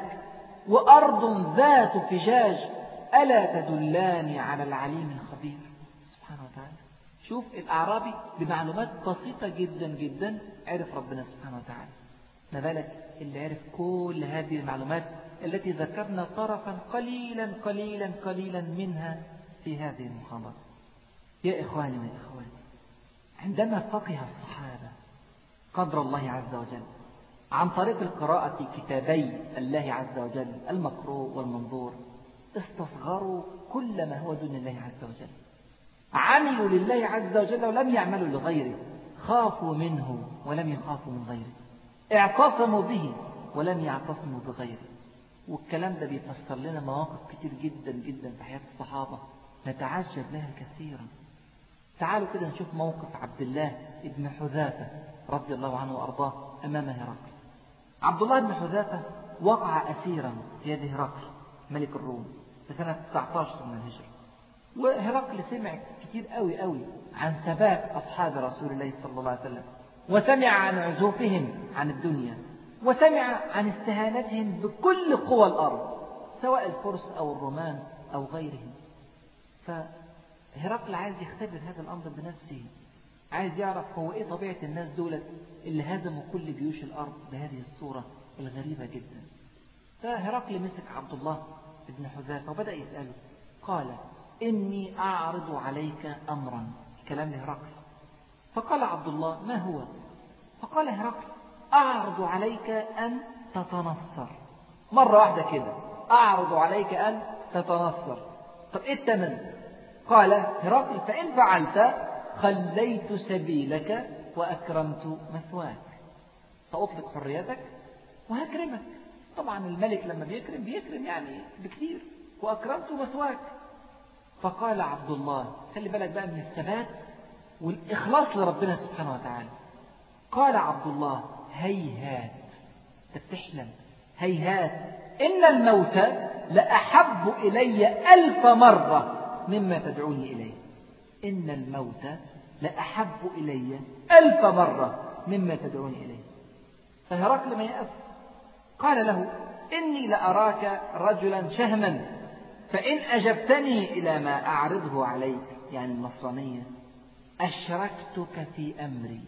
وأرض ذات فجاج ألا تدلان على العليم الخبير سبحانه وتعالى شوف الأعرابي بمعلومات بسيطة جدا جدا عرف ربنا سبحانه وتعالى ما بالك اللي عرف كل هذه المعلومات التي ذكرنا طرفا قليلا قليلا قليلا منها في هذه المحاضرة يا إخواني ويا إخواني عندما فقه الصحابة قدر الله عز وجل عن طريق القراءة كتابي الله عز وجل المقروء والمنظور استصغروا كل ما هو دون الله عز وجل عملوا لله عز وجل ولم يعملوا لغيره خافوا منه ولم يخافوا من غيره اعتصموا به ولم يعتصموا بغيره والكلام ده بيفسر لنا مواقف كتير جدا جدا في حياة الصحابة نتعجب لها كثيرا تعالوا كده نشوف موقف عبد الله بن حذافة رضي الله عنه وأرضاه أمام هرقل عبد الله بن حذافة وقع أسيرا في يد هرقل ملك الروم في سنة 19 من الهجرة وهرقل سمع كتير قوي قوي عن ثبات أصحاب رسول الله صلى الله عليه وسلم وسمع عن عزوفهم عن الدنيا وسمع عن استهانتهم بكل قوى الأرض سواء الفرس أو الرومان أو غيرهم فهرقل عايز يختبر هذا الأمر بنفسه عايز يعرف هو إيه طبيعة الناس دولت اللي هزموا كل جيوش الأرض بهذه الصورة الغريبة جدا فهرقل مسك عبد الله بن حذافة وبدأ يسأله قال إني أعرض عليك أمرا كلام لهرقل فقال عبد الله ما هو فقال هرقل أعرض عليك أن تتنصر مرة واحدة كده أعرض عليك أن تتنصر طب إيه التمن قال هرقل فإن فعلت خليت سبيلك وأكرمت مثواك سأطلق حريتك وهكرمك طبعا الملك لما بيكرم بيكرم يعني بكثير وأكرمت مثواك فقال عبد الله خلي بالك بقى من الثبات والإخلاص لربنا سبحانه وتعالى قال عبد الله هيهات انت بتحلم هيهات إن الموت لأحب إلي ألف مرة مما تدعوني إليه إن الموت لأحب إلي ألف مرة مما تدعوني إليه فهرقل ما يأس قال له إني لأراك رجلا شهما فإن أجبتني إلى ما أعرضه عليك يعني النصرانية أشركتك في أمري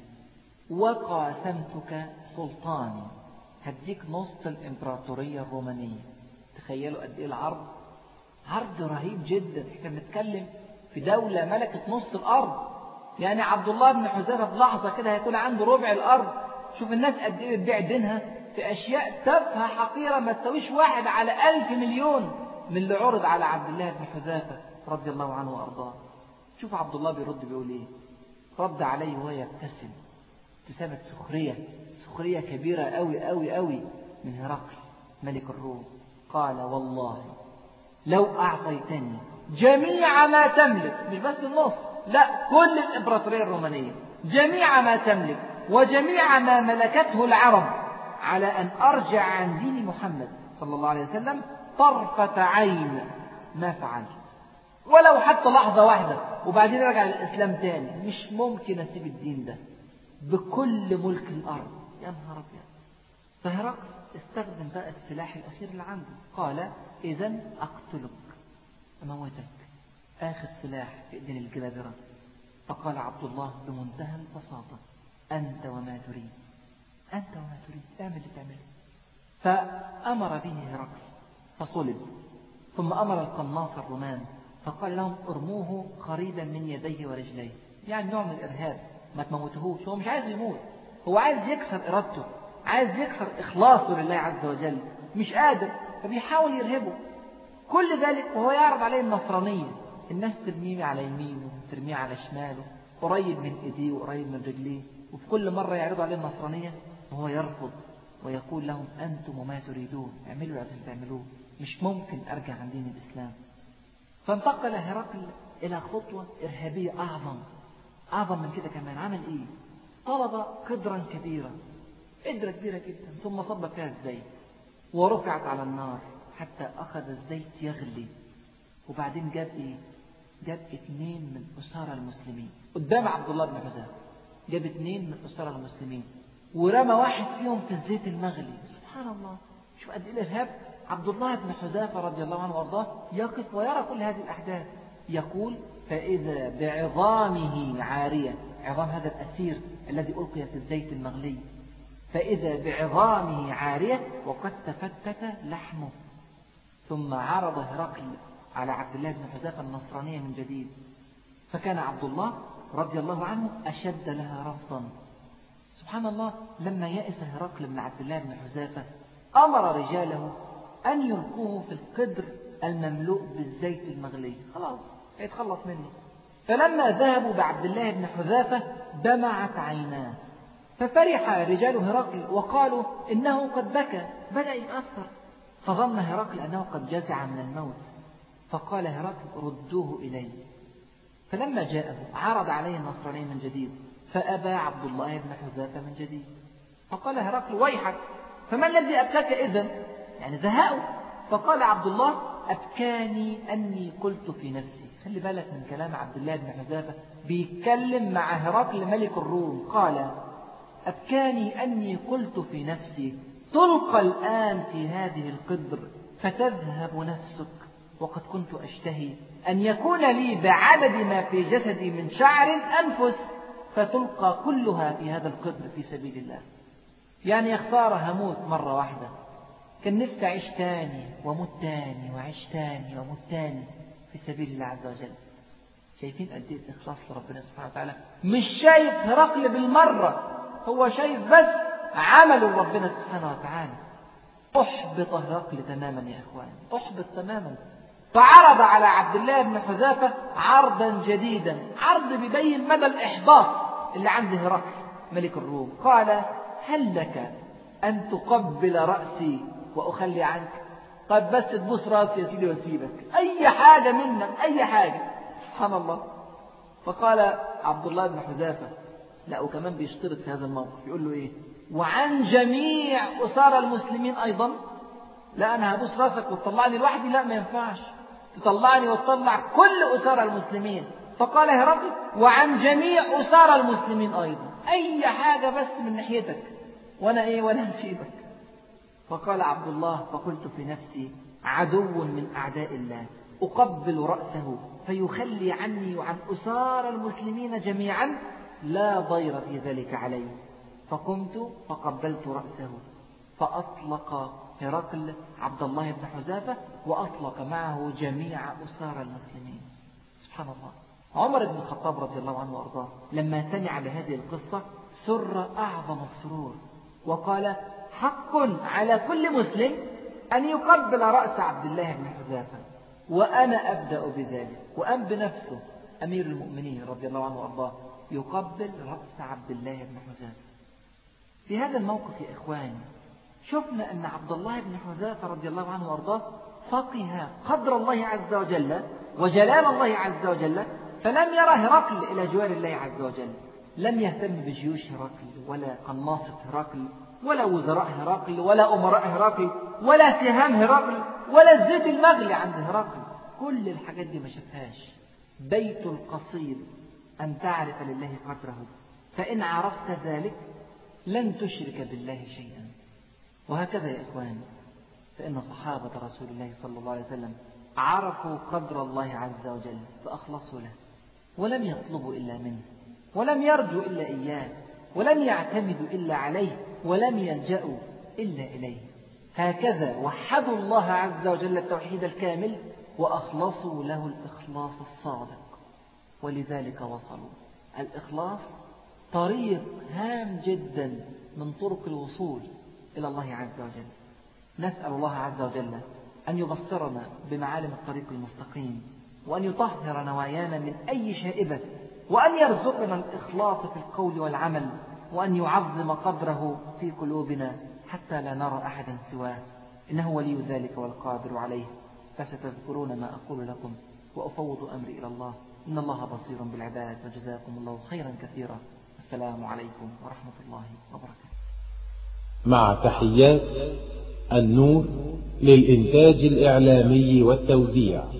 وقاسمتك سلطاني هديك نص الإمبراطورية الرومانية تخيلوا قد إيه العرض عرض رهيب جدا احنا بنتكلم في دولة ملكت نص الأرض يعني عبد الله بن حذافة في لحظة كده هيكون عنده ربع الأرض شوف الناس قد إيه بتبيع دينها في أشياء تافهة حقيرة ما تساويش واحد على ألف مليون من اللي عرض على عبد الله بن حذافة رضي الله عنه وأرضاه شوف عبد الله بيرد بيقول إيه رد عليه وهو يبتسم ابتسامة سخرية سخرية كبيرة أوي أوي أوي من هرقل ملك الروم قال والله لو أعطيتني جميع ما تملك مش بس النص لا كل الإمبراطورية الرومانية جميع ما تملك وجميع ما ملكته العرب على أن أرجع عن دين محمد صلى الله عليه وسلم طرفة عين ما فعلت ولو حتى لحظة واحدة وبعدين أرجع للإسلام تاني مش ممكن أسيب الدين ده بكل ملك الأرض يا نهار أبيض فهرقل استخدم بقى السلاح الأخير اللي عنده قال إذا أقتلك أموتك آخر سلاح في إيدين الجبابرة فقال عبد الله بمنتهى البساطة أنت وما تريد أنت وما تريد اعمل اللي تعمله فأمر به هرقل فصلب ثم أمر القناص الرومان فقال لهم ارموه قريبا من يديه ورجليه يعني نوع من الإرهاب ما تموتهوش هو مش عايز يموت هو عايز يكسر إرادته عايز يكسر إخلاصه لله عز وجل مش قادر فبيحاول يرهبه كل ذلك وهو يعرض عليه النصرانية الناس ترميه على يمينه ترميه على شماله قريب من ايديه وقريب من رجليه وفي كل مرة يعرضوا عليه النصرانية وهو يرفض ويقول لهم أنتم وما تريدون اعملوا اللي عايزين تعملوه مش ممكن أرجع عن دين الإسلام فانتقل هرقل إلى خطوة إرهابية أعظم أعظم من كده كمان عمل إيه طلب قدرا كبيرا قدرة كبيرة جدا ثم صب فيها الزيت ورفعت على النار حتى أخذ الزيت يغلي وبعدين جاب إيه جاب اثنين من أسارى المسلمين قدام عبد الله بن حذافة جاب اثنين من أسارى المسلمين ورمى واحد فيهم في الزيت المغلي سبحان الله شوف قد ايه الارهاب عبد الله بن حذافه رضي الله عنه وارضاه يقف ويرى كل هذه الاحداث يقول فاذا بعظامه عاريه عظام هذا الاسير الذي القي في الزيت المغلي فإذا بعظامه عارية وقد تفتت لحمه ثم عرض هرقل على عبد الله بن حذافة النصرانية من جديد فكان عبد الله رضي الله عنه أشد لها رفضا سبحان الله لما يأس هرقل بن عبد الله بن حذافة أمر رجاله أن يلقوه في القدر المملوء بالزيت المغلي خلاص يتخلص منه فلما ذهبوا بعبد الله بن حذافة دمعت عيناه ففرح رجال هرقل وقالوا إنه قد بكى بدأ يتأثر فظن هرقل أنه قد جزع من الموت فقال هرقل ردوه إلي فلما جاءه عرض عليه النصراني من جديد فأبى عبد الله بن حذافة من جديد فقال هرقل ويحك فما الذي أبكاك إذن يعني زهقوا فقال عبد الله أبكاني أني قلت في نفسي خلي بالك من كلام عبد الله بن حذافة بيتكلم مع هرقل ملك الروم قال أبكاني أني قلت في نفسي تلقى الآن في هذه القدر فتذهب نفسك وقد كنت أشتهي أن يكون لي بعدد ما في جسدي من شعر أنفس فتلقى كلها في هذا القدر في سبيل الله يعني يا خسارة هموت مرة واحدة كان نفسي أعيش تاني وموت تاني وأعيش تاني وموت تاني في سبيل الله عز وجل شايفين قد ايه الاخلاص لربنا سبحانه وتعالى مش شايف هرقل بالمره هو شايف بس عمل ربنا سبحانه وتعالى احبط هرقل تماما يا اخوان احبط تماما فعرض على عبد الله بن حذافه عرضا جديدا عرض بيبين مدى الاحباط اللي عند هرقل ملك الروم قال هل لك ان تقبل راسي واخلي عنك طيب بس تبوس راسي يا سيدي واسيبك اي حاجه منك اي حاجه سبحان الله فقال عبد الله بن حذافة لا وكمان بيشترط في هذا الموقف يقول له ايه وعن جميع أسارى المسلمين أيضا لا أنا هبوس راسك وتطلعني لوحدي لا ما ينفعش تطلعني وتطلع كل أسارى المسلمين فقال هرقل وعن جميع أسارى المسلمين أيضا أي حاجة بس من ناحيتك وأنا إيه وأنا هسيبك فقال عبد الله فقلت في نفسي عدو من أعداء الله أقبل رأسه فيخلي عني وعن أسار المسلمين جميعا لا ضير في ذلك علي فقمت فقبلت رأسه فأطلق هرقل عبد الله بن حذافة وأطلق معه جميع أسار المسلمين سبحان الله عمر بن الخطاب رضي الله عنه وأرضاه لما سمع بهذه القصة سر أعظم السرور وقال حق على كل مسلم أن يقبل رأس عبد الله بن حذافة وأنا أبدأ بذلك وأم بنفسه أمير المؤمنين رضي الله عنه وأرضاه يقبل رأس عبد الله بن حذافة في هذا الموقف يا إخواني شفنا أن عبد الله بن حذافة رضي الله عنه وأرضاه فقه قدر الله عز وجل وجلال الله عز وجل فلم يرى هرقل إلى جوار الله عز وجل لم يهتم بجيوش هرقل ولا قناصة هرقل ولا وزراء هرقل ولا أمراء هرقل ولا سهام هرقل ولا الزيت المغلي عند هرقل كل الحاجات دي ما شافهاش بيت القصيد أن تعرف لله قدره فإن عرفت ذلك لن تشرك بالله شيئا وهكذا يا إخواني فإن صحابة رسول الله صلى الله عليه وسلم عرفوا قدر الله عز وجل فأخلصوا له ولم يطلبوا إلا منه ولم يرجوا إلا إياه ولم يعتمدوا إلا عليه ولم يلجأوا إلا إليه هكذا وحدوا الله عز وجل التوحيد الكامل وأخلصوا له الإخلاص الصادق ولذلك وصلوا الإخلاص طريق هام جدا من طرق الوصول إلى الله عز وجل نسأل الله عز وجل أن يبصرنا بمعالم الطريق المستقيم وأن يطهر نوايانا من أي شائبة وأن يرزقنا الإخلاص في القول والعمل وأن يعظم قدره في قلوبنا حتى لا نرى أحدا سواه إنه ولي ذلك والقادر عليه فستذكرون ما أقول لكم وأفوض أمري إلى الله إن الله بصير بالعباد وجزاكم الله خيرا كثيرا السلام عليكم ورحمة الله وبركاته مع تحيات النور للإنتاج الإعلامي والتوزيع